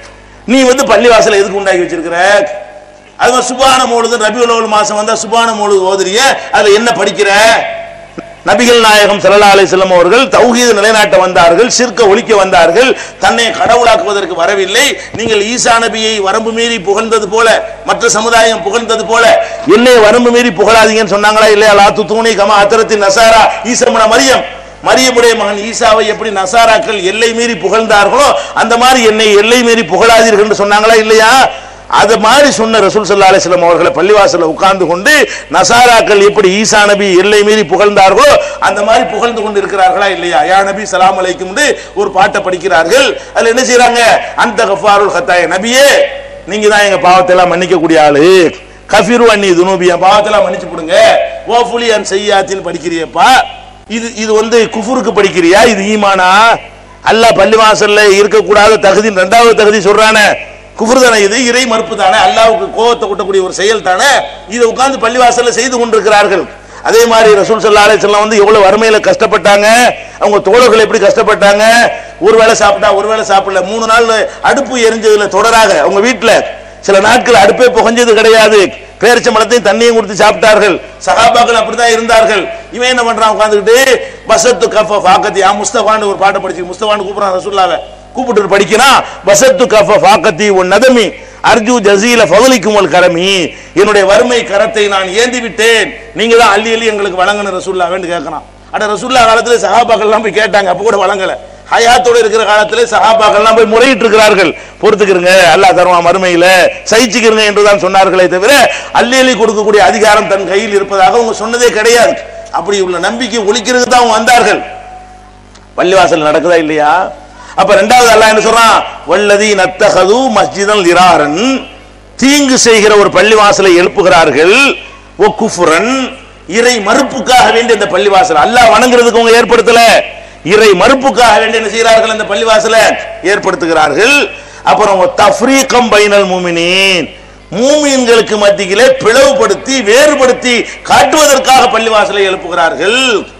நீ வந்து பள்ளிவாசல எதுக்கு உண்டாக்கி வச்சிருக்கிற அது மாதிரி சுபான மோழுது ரபியுல் மாசம் வந்தா சுபான மோழுது ஓதுறிய அதுல என்ன படிக்கிற நபிகள் நாயகம் ஸல்லல்லாஹு அலைஹி வஸல்லம் அவர்கள் தௌஹீத் நிலைநாட்ட வந்தார்கள் சிற்க ஒழிக்க வந்தார்கள் தன்னை கடவுளாக்குவதற்கு வரவில்லை நீங்கள் ஈசா நபியை வரம்பு மீறி புகழ்ந்தது போல மற்ற சமுதாயம் புகழ்ந்தது போல என்னை வரம்பு மீறி புகழாதீங்கன்னு சொன்னாங்களா இல்லையா லா துத்தூனி கமா அத்தரத்தின் நசாரா ஈசமன மரியம் மரியமுடைய மகன் ஈசாவை எப்படி நசாராக்கள் எல்லை மீறி புகழ்ந்தார்களோ அந்த மாதிரி என்னை எல்லை மீறி புகழாதீர்கள் என்று சொன்னாங்களா இல்லையா அது மாதிரி சொன்ன ரசூல் சல்லா அலிஸ்லாம் அவர்களை பள்ளிவாசல்ல உட்கார்ந்து கொண்டு நசாராக்கள் எப்படி ஈசா நபி எல்லை மீறி புகழ்ந்தார்களோ அந்த மாதிரி புகழ்ந்து கொண்டு இருக்கிறார்களா இல்லையா யா நபி சலாம் அலைக்கும் ஒரு பாட்டை படிக்கிறார்கள் அதுல என்ன செய்றாங்க அந்த கஃபாருல் ஹத்தாய நபியே நீங்க தான் எங்க பாவத்தை எல்லாம் மன்னிக்க கூடிய ஆளு கஃபிரு அன்னி துனூபி என் பாவத்தை எல்லாம் மன்னிச்சு போடுங்க ஓஃபுலி அன் செய்யாத்தின்னு படிக்கிறியப்பா இது இது வந்து குஃபுருக்கு படிக்கிறியா இது ஈமானா அல்லாஹ் பள்ளிவாசல்ல இருக்கக்கூடாத தகுதி ரெண்டாவது தகுதி சொல்றானே குஃபர் தானே இது இறை மறுப்பு தானே அல்லாவுக்கு கோபத்தை கூட்டக்கூடிய ஒரு செயல் தானே இதை உட்கார்ந்து பள்ளிவாசல்ல செய்து கொண்டிருக்கிறார்கள் அதே மாதிரி ரசூல் சல்லா அலைஹிஸ்ஸலாம் வந்து எவ்வளவு வறுமையில கஷ்டப்பட்டாங்க அவங்க தோழர்கள் எப்படி கஷ்டப்பட்டாங்க ஒரு வேளை சாப்பிட்டா ஒரு வேளை சாப்பிடல மூணு நாள் அடுப்பு எரிஞ்சதுல தொடராக அவங்க வீட்டுல சில நாட்கள் அடுப்பே புகஞ்சது கிடையாது பேரிச்ச மலத்தையும் தண்ணியும் கொடுத்து சாப்பிட்டார்கள் சகாபாக்கள் அப்படிதான் இருந்தார்கள் இவன் என்ன பண்றான் உட்காந்துக்கிட்டு பசத்து கஃப ஃபாக்கத்தி ஆ முஸ்தபான்னு ஒரு பாட்டை படிச்சு முஸ்தபான்னு கூப்பிடுறான் ரசூல்லாவை கூப்பிட்டு படிக்கிறான் பசத்து கஃப ஃபாக்கத்தி உன் நதமி அர்ஜு ஜசீல ஃபதுலிக்கும் உல் கரமி என்னுடைய வறுமை கரத்தை நான் ஏந்தி விட்டேன் நீங்க தான் அள்ளி அள்ளி எங்களுக்கு வழங்கணும் ரசூல்லாவேன்னு கேட்கறான் அட ரசூல்லா காலத்துல சகாபாக்கள்லாம் போய் கேட்டாங்க அப்ப கூட வழங்கல ஹயாத்தோட இருக்கிற காலத்துல சஹாபாக்கள்லாம் போய் முறையிட்டு இருக்கிறார்கள் பொறுத்துக்கிறங்க அல்லாஹ் தருவான் மறுமையில சகிச்சுக்கிறங்க என்றுதான் சொன்னார்களே தவிர அள்ளி அள்ளி கொடுக்கக்கூடிய அதிகாரம் தன் கையில் இருப்பதாக அவங்க சொன்னதே கிடையாது அப்படி உள்ள நம்பிக்கை ஒழிக்கிறதுக்கு தான் அவங்க வந்தார்கள் பள்ளிவாசல் நடக்குதா இல்லையா அப்ப ரெண்டாவது அல்லாஹ் என்ன சொல்றான் வல்லதி நத்தகது மஸ்ஜிதன் லிராரன் தீங்கு செய்கிற ஒரு பள்ளிவாசலை எழுப்புகிறார்கள் ஒ குஃபுரன் இறை மறுப்புக்காக வேண்டிய இந்த பள்ளிவாசல் அல்லாஹ் வணங்குறதுக்கு அவங்க ஏற்படுத்தல இறை மறுப்புக்காக வேண்டி என்ன செய்கிறார்கள் இந்த பள்ளிவாசலை ஏற்படுத்துகிறார்கள் அப்புறம் தஃப்ரீகம் பைனல் மூமினின் மூமின்களுக்கு மத்தியிலே பிளவுபடுத்தி வேறுபடுத்தி காட்டுவதற்காக பள்ளிவாசலை எழுப்புகிறார்கள்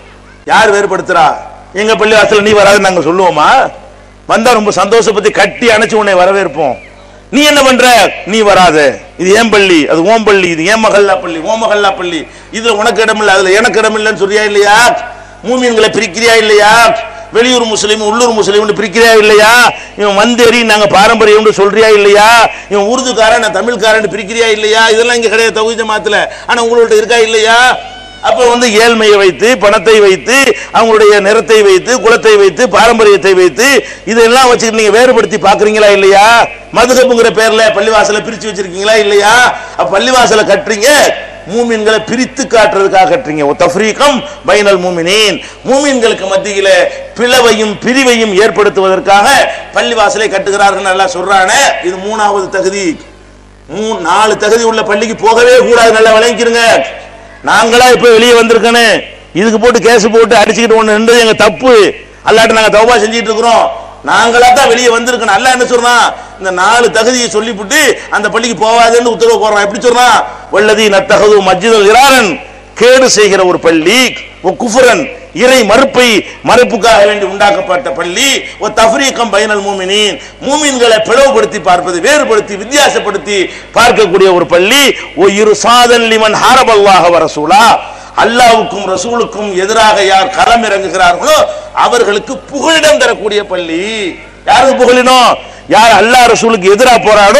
யார் வேறுபடுத்துறா எங்க பள்ளிவாசல் நீ வராது நாங்க சொல்லுவோமா வந்தா ரொம்ப சந்தோஷப்பத்தி கட்டி அணைச்சு உன்னை வரவேற்போம் நீ என்ன பண்ற நீ வராத இது ஏன் பள்ளி அது ஓம் பள்ளி இது ஏன் மகல்லா பள்ளி ஓம் மகல்லா பள்ளி இதுல உனக்கு இடம் இல்லை அதுல எனக்கு இடம் இல்லைன்னு சொல்றியா இல்லையா மூமியன்களை பிரிக்கிறியா இல்லையா வெளியூர் முஸ்லீம் உள்ளூர் முஸ்லீம்னு பிரிக்கிறியா இல்லையா இவன் வந்தேறி நாங்க பாரம்பரியம்னு சொல்றியா இல்லையா இவன் உருதுக்காரன் நான் தமிழ்காரன் பிரிக்கிறியா இல்லையா இதெல்லாம் இங்க கிடையாது தகுதி ஜமாத்துல ஆனா உங்கள்ட்ட இருக்கா இல்லையா அப்ப வந்து ஏழ்மையை வைத்து பணத்தை வைத்து அவங்களுடைய நிறத்தை வைத்து குலத்தை வைத்து பாரம்பரியத்தை வைத்து இதெல்லாம் வச்சுக்கிட்டு நீங்க வேறுபடுத்தி பாக்குறீங்களா இல்லையா மதுகப்புங்கிற பேர்ல பள்ளிவாசலை பிரிச்சு வச்சிருக்கீங்களா இல்லையா அப்ப பள்ளிவாசலை கட்டுறீங்க மூமின்களை பிரித்து காட்டுறதுக்காக கட்டுறீங்க ஒ தஃப்ரீகம் பைனல் மூமினின் மூமின்களுக்கு மத்தியில பிளவையும் பிரிவையும் ஏற்படுத்துவதற்காக பள்ளிவாசலை கட்டுகிறார்கள் நல்லா சொல்றானே இது மூணாவது தகுதி மூணு நாலு தகுதி உள்ள பள்ளிக்கு போகவே கூடாது நல்லா விளங்கிக்கிறங்க நாங்களா இப்ப வெளியே வந்திருக்கனே இதுக்கு போட்டு கேஸ் போட்டு அடிச்சுக்கிட்டு ஒண்ணு நின்றது எங்க தப்பு அல்லாட்ட நாங்க தௌபா செஞ்சிட்டு இருக்கிறோம் நாங்களா தான் வெளியே வந்திருக்கணும் அல்ல என்ன சொல்றான் இந்த நாலு தகுதியை சொல்லிவிட்டு அந்த பள்ளிக்கு போவாதுன்னு உத்தரவு போடுறான் எப்படி சொல்றான் வல்லதி நத்தகது மஸ்ஜிதுல் இராரன் கேடு செய்கிற ஒரு பள்ளி ஒரு குஃபரன் இறை மறுப்பை மறுப்புக்காக வேண்டி உண்டாக்கப்பட்ட பள்ளி ஒரு தஃப்ரீகம் பைனல் மூமினின் மூமின்களை பிளவுபடுத்தி பார்ப்பது வேறுபடுத்தி வித்தியாசப்படுத்தி பார்க்கக்கூடிய ஒரு பள்ளி ஓ இரு சாதன் லிமன் ஹாரபல்லாக வரசூலா அல்லாவுக்கும் ரசூலுக்கும் எதிராக யார் களம் இறங்குகிறார்களோ அவர்களுக்கு புகலிடம் தரக்கூடிய பள்ளி யாருக்கு புகழினம் யார் அல்லாஹ் ரசூலுக்கு எதிராக போறாடோ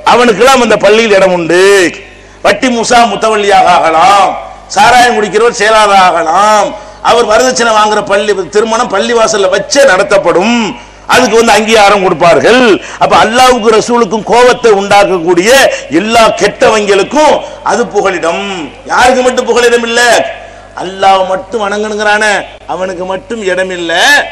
அவனுக்கெல்லாம் அந்த பள்ளியில் இடம் உண்டு வட்டி முசா முத்தவள்ளியாக ஆகலாம் சாராயம் குடிக்கிறவர் செயலாளர் ஆகலாம் அவர் வரதட்சணை வாங்குற பள்ளி திருமணம் பள்ளி வாசல்ல வச்சே நடத்தப்படும் அதுக்கு வந்து அங்கீகாரம் கொடுப்பார்கள் அப்ப அல்லாவுக்கு ரசூலுக்கும் கோபத்தை உண்டாக்கக்கூடிய எல்லா கெட்டவங்களுக்கும் அது புகலிடம் யாருக்கு மட்டும் புகலிடம் இல்ல அல்லாஹ் மட்டும் வணங்கணுங்கிறானே அவனுக்கு மட்டும் இடம் இல்ல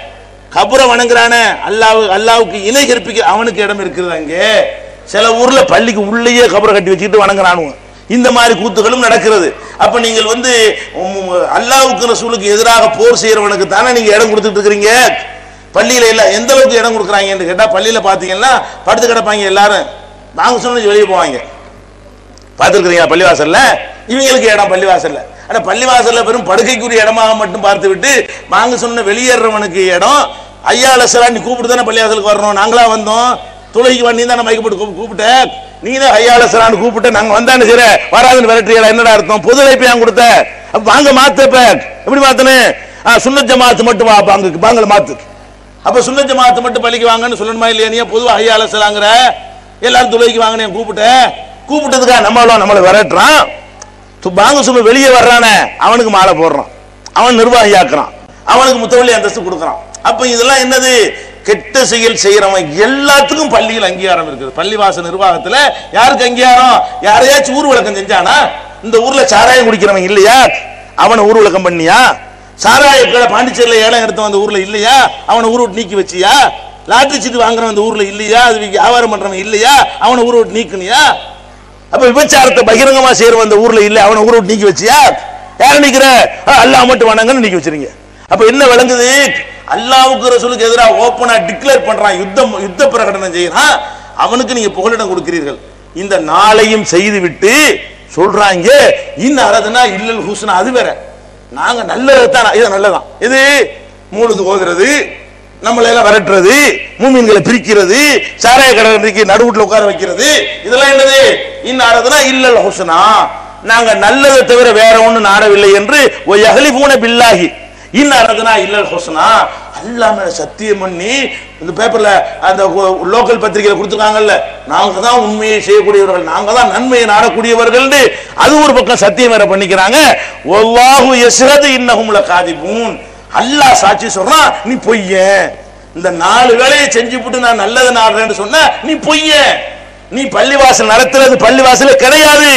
கபரை வணங்குறானே அல்லாஹ் அல்லாவுக்கு இணை கற்பிக்க அவனுக்கு இடம் இருக்குது அங்கே சில ஊர்ல பள்ளிக்கு உள்ளேயே கபரை கட்டி வச்சுக்கிட்டு வணங்குறானுங்க இந்த மாதிரி கூத்துகளும் நடக்கிறது அப்ப நீங்கள் வந்து உம், அல்லாஹ்வுக்கு ரசூலுக்கு எதிராக போர் செய்யறவனுக்கு தானே நீங்க இடம் கொடுத்துட்டு இருக்கிறீங்க பள்ளியில இல்ல எந்த அளவுக்கு இடம் கொடுக்குறாங்கன்னு கேட்டா பள்ளியில பாத்தீங்கன்னா படுத்து கிடப்பாங்க எல்லாரும் வாங்க சொன்னு வெளியே போவாங்க பார்த்துருக்கிறீங்க பள்ளிவாசல்ல இவங்களுக்கு இடம் பள்ளிவாசல்ல ஆனா பள்ளிவாசல்ல வெறும் படுக்கைக்குரிய இடமாக மட்டும் பார்த்து விட்டு வாங்க சொன்ன வெளியேறவனுக்கு இடம் ஐயா லட்சரா நீ கூப்பிட்டு தானே பள்ளிவாசலுக்கு வரணும் நாங்களா வந்தோம் துளைக்கு வண்டி தானே மைக்கு போட்டு கூப்பு- கூப்பிட்ட நீ தான் ஐயா லட்சரான்னு கூப்பிட்டு நாங்க வந்தான்னு சரி வராதுன்னு விரட்டுறீங்களா என்னடா அர்த்தம் பொது அழைப்பு ஏன் கொடுத்த அப்ப வாங்க மாத்து இப்ப எப்படி மாத்தனு சுண்ணத் ஜமாத்து மட்டும் வா பாங்க பாங்கல மாத்து அப்ப சுண்ணத் ஜமாத்து மட்டும் பள்ளிக்கு வாங்கன்னு சொல்லணுமா இல்லையா நீ பொதுவா ஐயா லட்சராங்கிற எல்லாரும் துளைக்கு வாங்க கூப்பிட்ட கூப்பிட்டதுக்கா நம்மள நம்மளை விரட்டுறான் து- பாங்க சும்மா வெளியே வர்றானே அவனுக்கு மாலை போடுறான் அவன் நிர்வாகி ஆக்குறான் அவனுக்கு முத்தவள்ளி அந்தஸ்து கொடுக்குறான் அப்ப இதெல்லாம் என்னது கெட்ட செயல் செய்யறவன் எல்லாத்துக்கும் பள்ளியில் அங்கீகாரம் இருக்குது பள்ளிவாச நிர்வாகத்துல யாருக்கு அங்கீகாரம் யாரையாச்சும் ஊர் விளக்கம் செஞ்சானா இந்த ஊர்ல சாராயம் குடிக்கிறவன் இல்லையா அவனை ஊர் விளக்கம் பண்ணியா சாராய கடை பாண்டிச்சேரியில் ஏலம் எடுத்து வந்த ஊர்ல இல்லையா அவனை ஊர் விட்டு நீக்கி வச்சியா லாட்டரி சீட்டு வாங்குறவன் இந்த ஊர்ல இல்லையா அது வியாபாரம் பண்றவன் இல்லையா அவனை ஊர் விட்டு நீக்குனியா அப்ப விபச்சாரத்தை பகிரங்கமா செய்யற அந்த ஊர்ல இல்ல அவனை ஊரை விட்டு நீக்கி வச்சியா யார நிக்கிற அல்லாஹ் மட்டும் வணங்கன்னு நீக்கி வச்சிருங்க அப்ப என்ன விளங்குது அல்லாவுக்கு ரசூலுக்கு எதிராக ஓப்பனா டிக்ளேர் பண்றான் யுத்தம் யுத்த பிரகடனம் செய்யறான் அவனுக்கு நீங்க புகலிடம் கொடுக்கிறீர்கள் இந்த நாளையும் செய்து விட்டு சொல்றாங்க இன்ன அரதுனா இல்லல் ஹூஸ்னா அது வேற நாங்க நல்லது தான் இது நல்லதான் இது மூணுது ஓதுறது நம்மளை எல்லாம் விரட்டுறது மூமின்களை பிரிக்கிறது சாராய கடற்கரைக்கு நடுவுட்ல உட்கார வைக்கிறது இதெல்லாம் என்னது இன்னாரதுனா இல்லல் ஹுஸ்னா நாங்க நல்லதை தவிர வேற ஒண்ணு நாடவில்லை என்று ஒய் அகலிபூன பில்லாகி இன்னாரதுனா இல்லல் ஹுஸ்னா அல்லாஹ் மேல சத்தியம் பண்ணி இந்த பேப்பர்ல அந்த லோக்கல் பத்திரிகையில கொடுத்துருக்காங்கல்ல நாங்க தான் உண்மையை செய்யக்கூடியவர்கள் நாங்க தான் நன்மையை நாடக்கூடியவர்கள் அது ஒரு பக்கம் சத்தியம் வேற பண்ணிக்கிறாங்க ஒல்லாஹு யஸ்ஹது இன்னஹும் லகாதிபூன் அல்லாஹ் சாட்சி சொல்றான் நீ பொய்யன் இந்த நாலு வேலையை செஞ்சு விட்டு நான் நல்லது நாடுறேன்னு சொன்ன நீ பொய்யன் நீ பள்ளிவாசல் நடத்துறது பள்ளிவாசல கிடையாது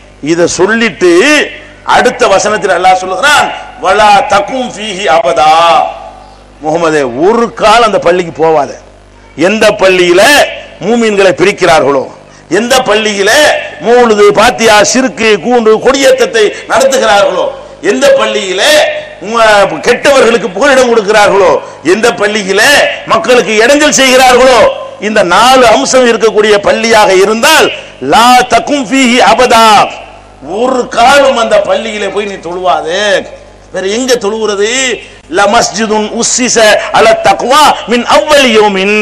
இத சொல்லிட்டு அடுத்த வசனத்தில் அல்லாஹ் சொல்லுகிறான் வலா தக்கும் ஃபீஹி அபதா முகமதே ஒரு கால் அந்த பள்ளிக்கு போவாத எந்த பள்ளியில மூமீன்களை பிரிக்கிறார்களோ எந்த பள்ளியில மூழுது பாத்தியா சிறுக்கு கூண்டு கொடியேற்றத்தை நடத்துகிறார்களோ எந்த பள்ளியில உம், கெட்டவர்களுக்கு புகலிடம் கொடுக்கிறார்களோ எந்த பள்ளியில மக்களுக்கு இடைஞ்சல் செய்கிறார்களோ இந்த நாலு அம்சம் இருக்கக்கூடிய பள்ளியாக இருந்தால் லா தக்கும் ஃபீஹி அபதா ஒரு காலம் அந்த பள்ளியில போய் நீ தொழுவாதே வேற எங்க தொழுகிறது ல மஸ்ஜிதுன் உஸ்ஸிஸ அல தக்வா மின் அவ்வளி யௌமின்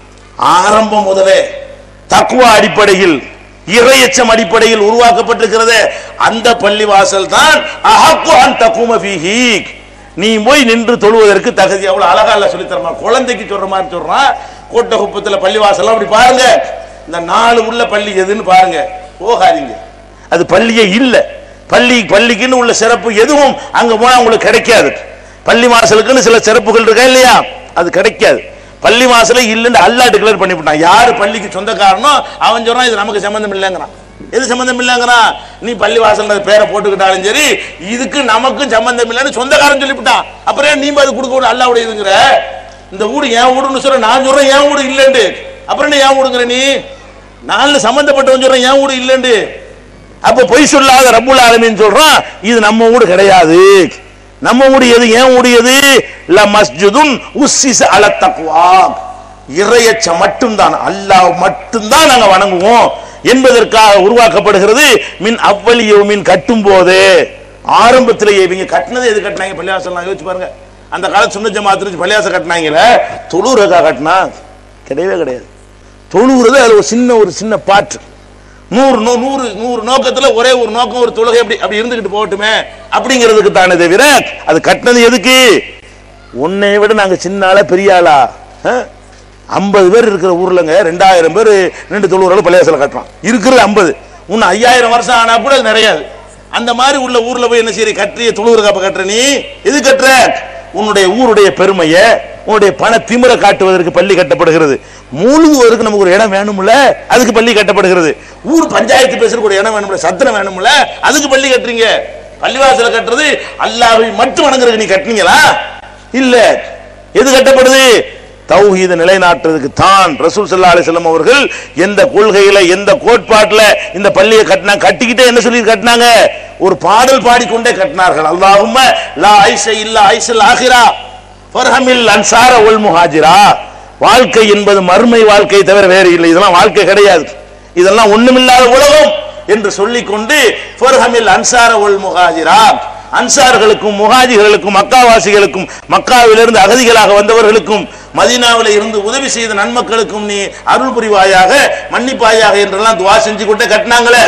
ஆரம்பம் முதலே தக்வா அடிப்படையில் இறையச்சம் அடிப்படையில் உருவாக்கப்பட்டிருக்கிறது அந்த பள்ளிவாசல் தான் அஹக்கு அன் தக்கும ஃபீஹி நீ போய் நின்று தொழுவதற்கு தகுதி அவ்வளவு அழகா இல்ல சொல்லி தரமா குழந்தைக்கு சொல்ற மாதிரி சொல்றான் கோட்டை குப்பத்துல பள்ளிவாசல் அப்படி பாருங்க இந்த நாலு உள்ள பள்ளி எதுன்னு பாருங்க போகாதீங்க அது பள்ளியே இல்ல பள்ளி பள்ளிக்குன்னு உள்ள சிறப்பு எதுவும் அங்க போனா உங்களுக்கு கிடைக்காது பள்ளி வாசலுக்குன்னு சில சிறப்புகள் இருக்கா இல்லையா அது கிடைக்காது பள்ளி வாசல இல்லைன்னு அல்லாஹ் டிக்ளேர் பண்ணிவிட்டான் யாரு பள்ளிக்கு சொந்தக்காரனோ அவன் சொல்றான் இது நமக்கு சம்பந்தம் இல்லைங்கிறான் எது சம்பந்தம் இல்லைங்கிறான் நீ பள்ளி வாசல் பேரை போட்டுக்கிட்டாலும் சரி இதுக்கு நமக்கும் சம்பந்தம் இல்லைன்னு சொந்தக்காரன் சொல்லிவிட்டான் அப்புறம் ஏன் நீ அது கொடுக்க அல்லாவுடைய இதுங்கிற இந்த வீடு என் வீடுன்னு சொல்ற நான் சொல்றேன் என் வீடு இல்லைண்டு அப்புறம் என்ன என் வீடுங்கிற நீ நாலு சம்பந்தப்பட்டவன் சொல்றேன் என் வீடு இல்லைண்டு அப்ப பொய் சொல்லாத ரப்புல் ஆலமீன் சொல்றான் இது நம்ம வீடு கிடையாது நம்ம வீடு எது ஏன் வீடு எது ல மஸ்ஜிதுன் உஸ்ஸிஸ அல தக்வா இறையச்ச மட்டும்தான் அல்லாஹ் மட்டும்தான் நாங்க வணங்குவோம் என்பதற்காக உருவாக்கப்படுகிறது மின் அவ்வளியோ மின் கட்டும் போது ஆரம்பத்திலேயே இவங்க கட்டினது எது கட்டினாங்க பள்ளியாசல் யோசிச்சு பாருங்க அந்த காலத்து சுண்ண ஜமாத்து பள்ளியாசம் கட்டினாங்கல்ல தொழுறக்கா கட்டினா கிடையவே கிடையாது தொழுகிறது அது ஒரு சின்ன ஒரு சின்ன பாட்டு நூறு நூ- நூறு நூறு நோக்கத்துல ஒரே ஒரு நோக்கம் ஒரு தொழுகை அப்படி அப்படி இருந்துகிட்டு போகட்டுமே அப்படிங்கிறதுக்கு தானே தவிர அது கட்டினது எதுக்கு உன்னை விட நாங்க சின்ன ஆளா பெரிய ஆளா ஆ? ஐம்பது பேர் இருக்கிற ஊர்லங்க ரெண்டாயிரம் பேர் ரெண்டு தொழுவுறாலும் பள்ளிவாசல கட்டுறான் இருக்கிறது ஐம்பது இன்னும் ஐயாயிரம் வருஷம் ஆனா கூட அது நிறையாது அந்த மாதிரி உள்ள ஊர்ல போய் என்ன செய்ய கட்டிய தொழுவுற காப்ப கட்டுற நீ எது கட்டுற உன்னுடைய ஊருடைய பெருமையை உன்னுடைய பண திமிர காட்டுவதற்கு பள்ளி கட்டப்படுகிறது மூழ்குவதற்கு நமக்கு ஒரு இடம் வேணும்ல அதுக்கு பள்ளி கட்டப்படுகிறது ஊர் பஞ்சாயத்து பேசுறதுக்கு ஒரு இடம் வேணும்ல சத்திரம் வேணும்ல அதுக்கு பள்ளி கட்டுறீங்க பள்ளிவாசல கட்டுறது அல்லாஹ்வை மட்டும் வணங்குறதுக்கு நீ கட்டுனீங்களா இல்ல எது கட்டப்படுது தௌஹீத நிலைநாட்டுறதுக்கு தான் ரசூல் ஸல்லல்லாஹு அலைஹி வஸல்லம் அவர்கள் எந்த கொள்கையில எந்த கோட்பாட்டுல இந்த பள்ளியை கட்டினா கட்டிக்கிட்டே என்ன சொல்லி கட்டினாங்க ஒரு பாடல் பாடிக்கொண்டே கட்டினார்கள் அல்லாஹும்ம லா ஐஸ இல்லா ஐஸல் ஆகிரா ஃபர்ஹமில் அன்சார ஒல் முஹாஜிரா வாழ்க்கை என்பது மறுமை வாழ்க்கை தவிர வேறு இல்லை இதெல்லாம் வாழ்க்கை கிடையாது இதெல்லாம் ஒண்ணுமில்லாத உலகம் என்று சொல்லிக்கொண்டு ஃபர்ஹமில் அன்சார ஒல் முஹாஜிரா அன்சார்களுக்கும் முஹாஜிர்களுக்கும் மக்காவாசிகளுக்கும் மக்காவிலிருந்து அகதிகளாக வந்தவர்களுக்கும் மதீனாவில் இருந்து உதவி செய்த நன்மக்களுக்கும் நீ அருள் புரிவாயாக மன்னிப்பாயாக என்றெல்லாம் துவா செஞ்சு கொண்டே கட்டினாங்களே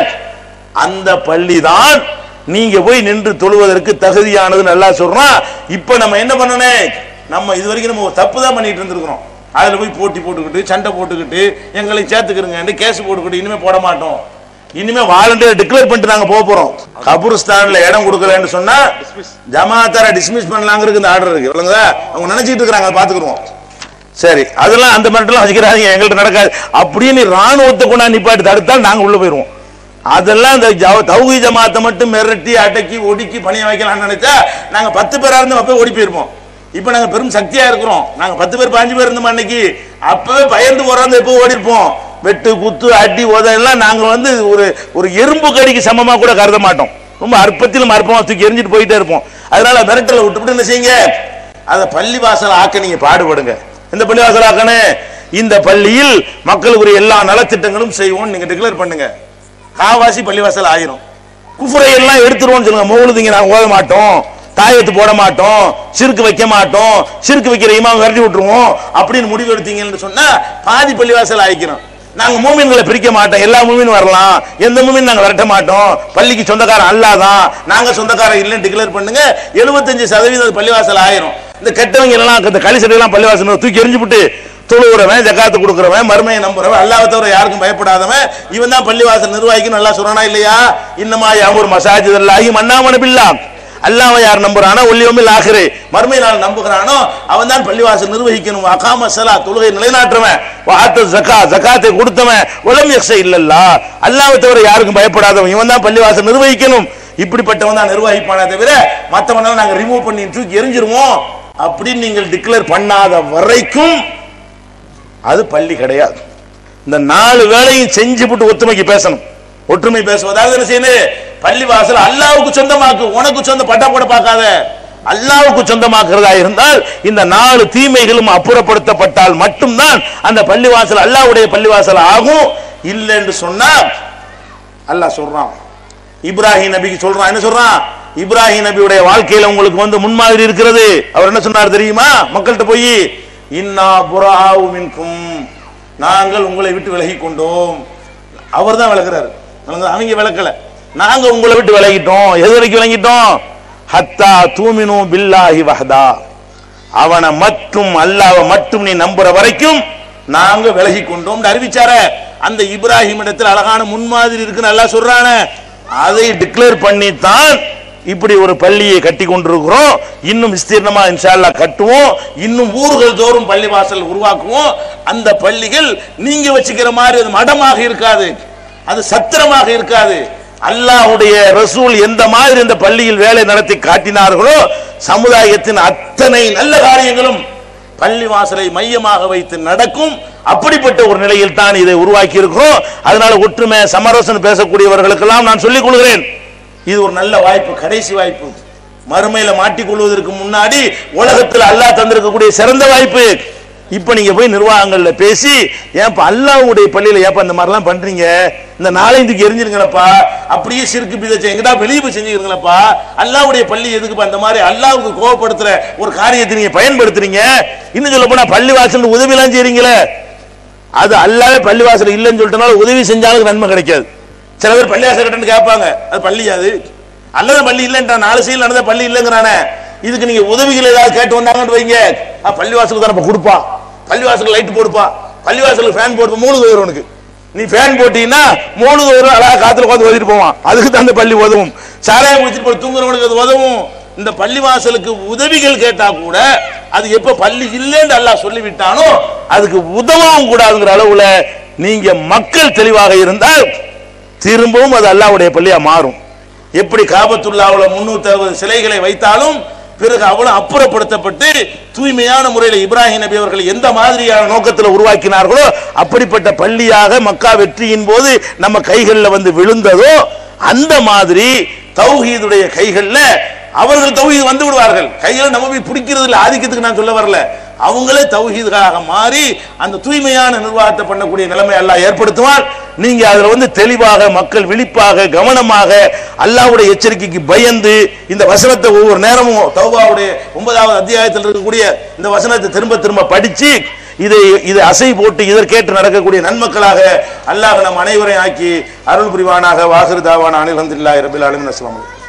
அந்த பள்ளி தான் நீங்க போய் நின்று தொழுவதற்கு தகுதியானது நல்லா சொல்றான் இப்ப நம்ம என்ன பண்ணணும் நம்ம இது வரைக்கும் நம்ம ஒரு தப்பு தான் பண்ணிட்டு இருந்திருக்கிறோம் அதுல போய் போட்டி போட்டுக்கிட்டு சண்டை போட்டுக்கிட்டு எங்களை சேர்த்துக்கிறங்க கேஸ் போட்டுக்கிட்டு இனிமே போட மாட்டோம் இனிமே வாலண்டியர் டிக்ளேர் பண்ணிட்டு நாங்க போக போறோம் கபூர்ஸ்தான்ல இடம் கொடுக்கலன்னு சொன்னா ஜமாத்தார டிஸ்மிஸ் பண்ணலாங்கிறது இந்த ஆர்டர் இருக்கு இல்லைங்களா அவங்க நினைச்சிட்டு இருக்காங்க அதை பாத்துக்கிறோம் சரி அதெல்லாம் அந்த மாதிரிலாம் வச்சுக்கிறாங்க எங்கள்கிட்ட நடக்காது அப்படியே நீ ராணுவத்தை கொண்டா நிப்பாட்டி தடுத்தால் நாங்க உள்ள போயிருவோம் அதெல்லாம் இந்த ஜவ- தௌஹீ ஜமாத்தை மட்டும் மிரட்டி அடக்கி ஒடுக்கி பணிய வைக்கலாம்னு நினைச்சா நாங்க பத்து பேரா இருந்து அப்பவே ஓடி போயிருப்போம் இப்ப நாங்க பெரும் சக்தியா இருக்கிறோம் நாங்க பத்து பேர் பாஞ்சு பேர் இருந்தோம் அன்னைக்கு அப்பவே பயந்து போறாந்து எப்போ ஓடி இருப்போம் வெட்டு குத்து அடி உத எல்லாம் நாங்க வந்து ஒரு ஒரு எறும்பு கடிக்கு சமமா கூட கருத மாட்டோம் ரொம்ப அற்பத்திலும் அற்பமா தூக்கி எரிஞ்சிட்டு போயிட்டே இருப்போம் அதனால மிரட்டலை விட்டுவிட்டு என்ன செய்யுங்க அதை பள்ளி வாசல் ஆக்க நீங்க பாடுபடுங்க இந்த பள்ளி வாசல் ஆக்கணும் இந்த பள்ளியில் மக்களுக்குரிய எல்லா நலத்திட்டங்களும் செய்வோம் நீங்க டிக்ளேர் பண்ணுங்க காவாசி பள்ளிவாசல் ஆயிரும் குஃபுரை எல்லாம் எடுத்துருவோம்னு சொல்லுங்க மௌலுதிங்க நாங்க ஓத மாட்டோம் தாயத்து போட மாட்டோம் சிறுக்கு வைக்க மாட்டோம் சிறுக்கு வைக்கிற இமாம் விரட்டி விட்டுருவோம் அப்படின்னு முடிவு எடுத்தீங்கன்னு சொன்னா பாதி பள்ளிவாசல் ஆயிக்கிறோம் நாங்க மூமின்களை பிரிக்க மாட்டோம் எல்லா மூமின் வரலாம் எந்த மூமின் நாங்க விரட்ட மாட்டோம் பள்ளிக்கு சொந்தக்காரன் அல்லாதான் நாங்க சொந்தக்காரன் இல்லைன்னு டிக்ளேர் பண்ணுங்க 75% சதவீதம் பள்ளிவாசல் ஆயிரும் இந்த கெட்டவங்க எல்லாம் இந்த களிசடை எல்லாம் பள்ளிவாசல் தூக்கி எரிஞ்சு விட்டு தொழுகிறவன் ஜக்காத்து கொடுக்கிறவன் மறுமையை நம்புறவன் அல்லாஹ் தவிர யாருக்கும் பயப்படாதவன் இவன் தான் பள்ளிவாசல் நிர்வாகிக்கு நல்லா சொல்றானா இல்லையா இன்னமா யாமூர் மசாஜித் அல்லாஹி மன்னாமன பில்லா அல்லாஹ் யார் நம்புறானோ ஒல்லியோமில் ஆகிறே மறுமை நாள் நம்புகிறானோ அவன் தான் பள்ளிவாசல் நிர்வகிக்கணும் அகாம சலா தொழுகை நிலைநாட்டுறவன் வாத்த ஜக்கா ஜக்காத்தை கொடுத்தவன் உலம் யக்ஷ இல்லல்லா அல்லாஹ் தவிர யாருக்கும் பயப்படாதவன் இவன் தான் பள்ளிவாசல் நிர்வகிக்கணும் இப்படிப்பட்டவன் தான் நிர்வகிப்பானே தவிர மற்றவன நாங்க ரிமூவ் பண்ணி தூக்கி எரிஞ்சிருவோம் அப்படின்னு நீங்கள் டிக்ளேர் பண்ணாத வரைக்கும் அது பள்ளி கிடையாது இந்த நாலு வேலையும் செஞ்சுவிட்டு ஒத்துமைக்கு பேசணும் ஒற்றுமை பேசுவது அதாவது என்ன செய்யணும் பள்ளி வாசல் அல்லாவுக்கு சொந்தமாக்கு உனக்கு சொந்த பட்டா போட பார்க்காத அல்லாவுக்கு சொந்தமாக்குறதா இருந்தால் இந்த நாலு தீமைகளும் அப்புறப்படுத்தப்பட்டால் மட்டும்தான் அந்த பள்ளிவாசல் அல்லாவுடைய பள்ளிவாசல் ஆகும் இல்லை என்று சொன்னா அல்லாஹ் சொல்றான் இப்ராஹிம் நபிக்கு சொல்றான் என்ன சொல்றான் இப்ராஹிம் நபியுடைய வாழ்க்கையில உங்களுக்கு வந்து முன்மாதிரி இருக்கிறது அவர் என்ன சொன்னார் தெரியுமா மக்கள்கிட்ட போய் இன்னா புறாவு மின்கும் நாங்கள் உங்களை விட்டு விலகி கொண்டோம் அவர் தான் விளக்குறாரு விளங்குதா? அவங்க விளக்கல நாங்க உங்களை விட்டு விலகிட்டோம் எது வரைக்கும் விளங்கிட்டோம் ஹத்தா தூமினு பில்லாஹி வஹதா அவனை மட்டும் அல்லாஹ்வை மட்டும் நீ நம்புற வரைக்கும் நாங்க விலகி கொண்டோம் அறிவிச்சார அந்த இப்ராஹிம் இடத்துல அழகான முன்மாதிரி இருக்குன்னு அல்லாஹ் சொல்றானே அதை டிக்ளேர் பண்ணித்தான் இப்படி ஒரு பள்ளியை கட்டி கொண்டிருக்கிறோம் இன்னும் விஸ்தீர்ணமா இன்ஷா அல்லாஹ் கட்டுவோம் இன்னும் ஊர்கள் தோறும் பள்ளி வாசல் உருவாக்குவோம் அந்த பள்ளிகள் நீங்க வச்சுக்கிற மாதிரி அது மடமாக இருக்காது அது சத்திரமாக இருக்காது அல்லாஹ்வுடைய ரசூல் எந்த மாதிரி இந்த பள்ளியில் வேலை நடத்தி காட்டினார்களோ சமுதாயத்தின் அத்தனை நல்ல காரியங்களும் பள்ளி வாசலை மையமாக வைத்து நடக்கும் அப்படிப்பட்ட ஒரு நிலையில் தான் இதை உருவாக்கி இருக்கிறோம் அதனால ஒற்றுமை சமரசம் பேசக்கூடியவர்களுக்கெல்லாம் நான் சொல்லிக் கொள்கிறேன் இது ஒரு நல்ல வாய்ப்பு கடைசி வாய்ப்பு மறுமையில மாட்டிக்கொள்வதற்கு முன்னாடி உலகத்தில் அல்லாஹ் தந்திருக்கக்கூடிய சிறந்த வாய்ப்பு இப்ப நீங்க போய் நிர்வாகங்கள்ல பேசி ஏன்பா அல்லாஹ்வுடைய பள்ளியில ஏப்பா இந்த மாதிரிலாம் பண்றீங்க இந்த நாளைந்துக்கு எரிஞ்சிருங்களப்பா அப்படியே சிறுக்கு பிதச்சு எங்கிட்ட வெளியே போய் செஞ்சுக்கிறீங்களப்பா அல்லாஹ்வுடைய பள்ளி எதுக்குப்பா இந்த மாதிரி அல்லாஹ்வுக்கு கோவப்படுத்துற ஒரு காரியத்தை நீங்க பயன்படுத்துறீங்க இன்னும் சொல்ல போனா பள்ளி வாசல் உதவிலாம் செய்றீங்களே அது அல்லாவே பள்ளிவாசல் இல்லைன்னு சொல்லிட்டனால உதவி செஞ்சாலும் நன்மை கிடைக்காது சில பேர் பள்ளிவாசல் கட்டணும்னு கேட்பாங்க அது பள்ளி அது அல்லது பள்ளி இல்லைன்றா நாலு சைடில் நடந்த பள்ளி இல்லைங்கிறானே இதுக்கு நீங்க உதவிகள் ஏதாவது கேட்டு வந்தாங்கன்னு வைங்க ஆ, பள்ளிவாசலுக்கு தான் நம்ம கொடுப்பா பள்ளிவாசல் லைட் போடுப்பா பள்ளிவாசலுக்கு ஃபேன் போடுப்பா மூணு வரும் உனக்கு நீ ஃபேன் போட்டீங்கன்னா மூணு வரும் அழகா காத்துல உட்காந்து ஓதிட்டு போவான் அதுக்கு தான் அந்த பள்ளி உதவும் சாராயம் குடிச்சிட்டு போய் தூங்குறவனுக்கு அது உதவும் இந்த பள்ளிவாசலுக்கு உதவிகள் கேட்டா கூட அது எப்ப பள்ளி இல்லைன்னு அல்லாஹ் சொல்லிவிட்டானோ அதுக்கு உதவவும் கூடாதுங்கிற அளவுல நீங்க மக்கள் தெளிவாக இருந்தால் திரும்பவும் அது அல்லாஹ்வுடைய பள்ளியா மாறும் எப்படி காபத்துல்லாவுல முன்னூத்தி அறுபது சிலைகளை வைத்தாலும் பிறகு அவ்வளவு அப்புறப்படுத்தப்பட்டு தூய்மையான முறையில் இப்ராஹிம் நபி அவர்கள் எந்த மாதிரியான நோக்கத்தில் உருவாக்கினார்களோ அப்படிப்பட்ட பள்ளியாக மக்கா வெற்றியின் போது நம்ம கைகளில் வந்து விழுந்ததோ அந்த மாதிரி தௌஹீதுடைய கைகள்ல அவர்கள் தௌஹீத் வந்து விடுவார்கள் கையில நம்ம போய் பிடிக்கிறது இல்லை ஆதிக்கத்துக்கு நான் சொல்ல வரல அவங்களே தௌஹீதுக்காக மாறி அந்த தூய்மையான நிர்வாகத்தை பண்ணக்கூடிய நிலைமை அல்லாஹ் ஏற்படுத்துவான் நீங்க அதுல வந்து தெளிவாக மக்கள் விழிப்பாக கவனமாக அல்லாஹ்வுடைய எச்சரிக்கைக்கு பயந்து இந்த வசனத்தை ஒவ்வொரு நேரமும் தௌபாவுடைய ஒன்பதாவது அத்தியாயத்தில் இருக்கக்கூடிய இந்த வசனத்தை திரும்ப திரும்ப படிச்சு இதை இது அசை போட்டு இதற்கேற்று நடக்கக்கூடிய நன்மக்களாக அல்லாஹ் நம் அனைவரையும் ஆக்கி அருள் புரிவானாக வாகிருதாவான அனில் அஹமதுல்லாஹி ரபில் அலமின் அஸ்லாம்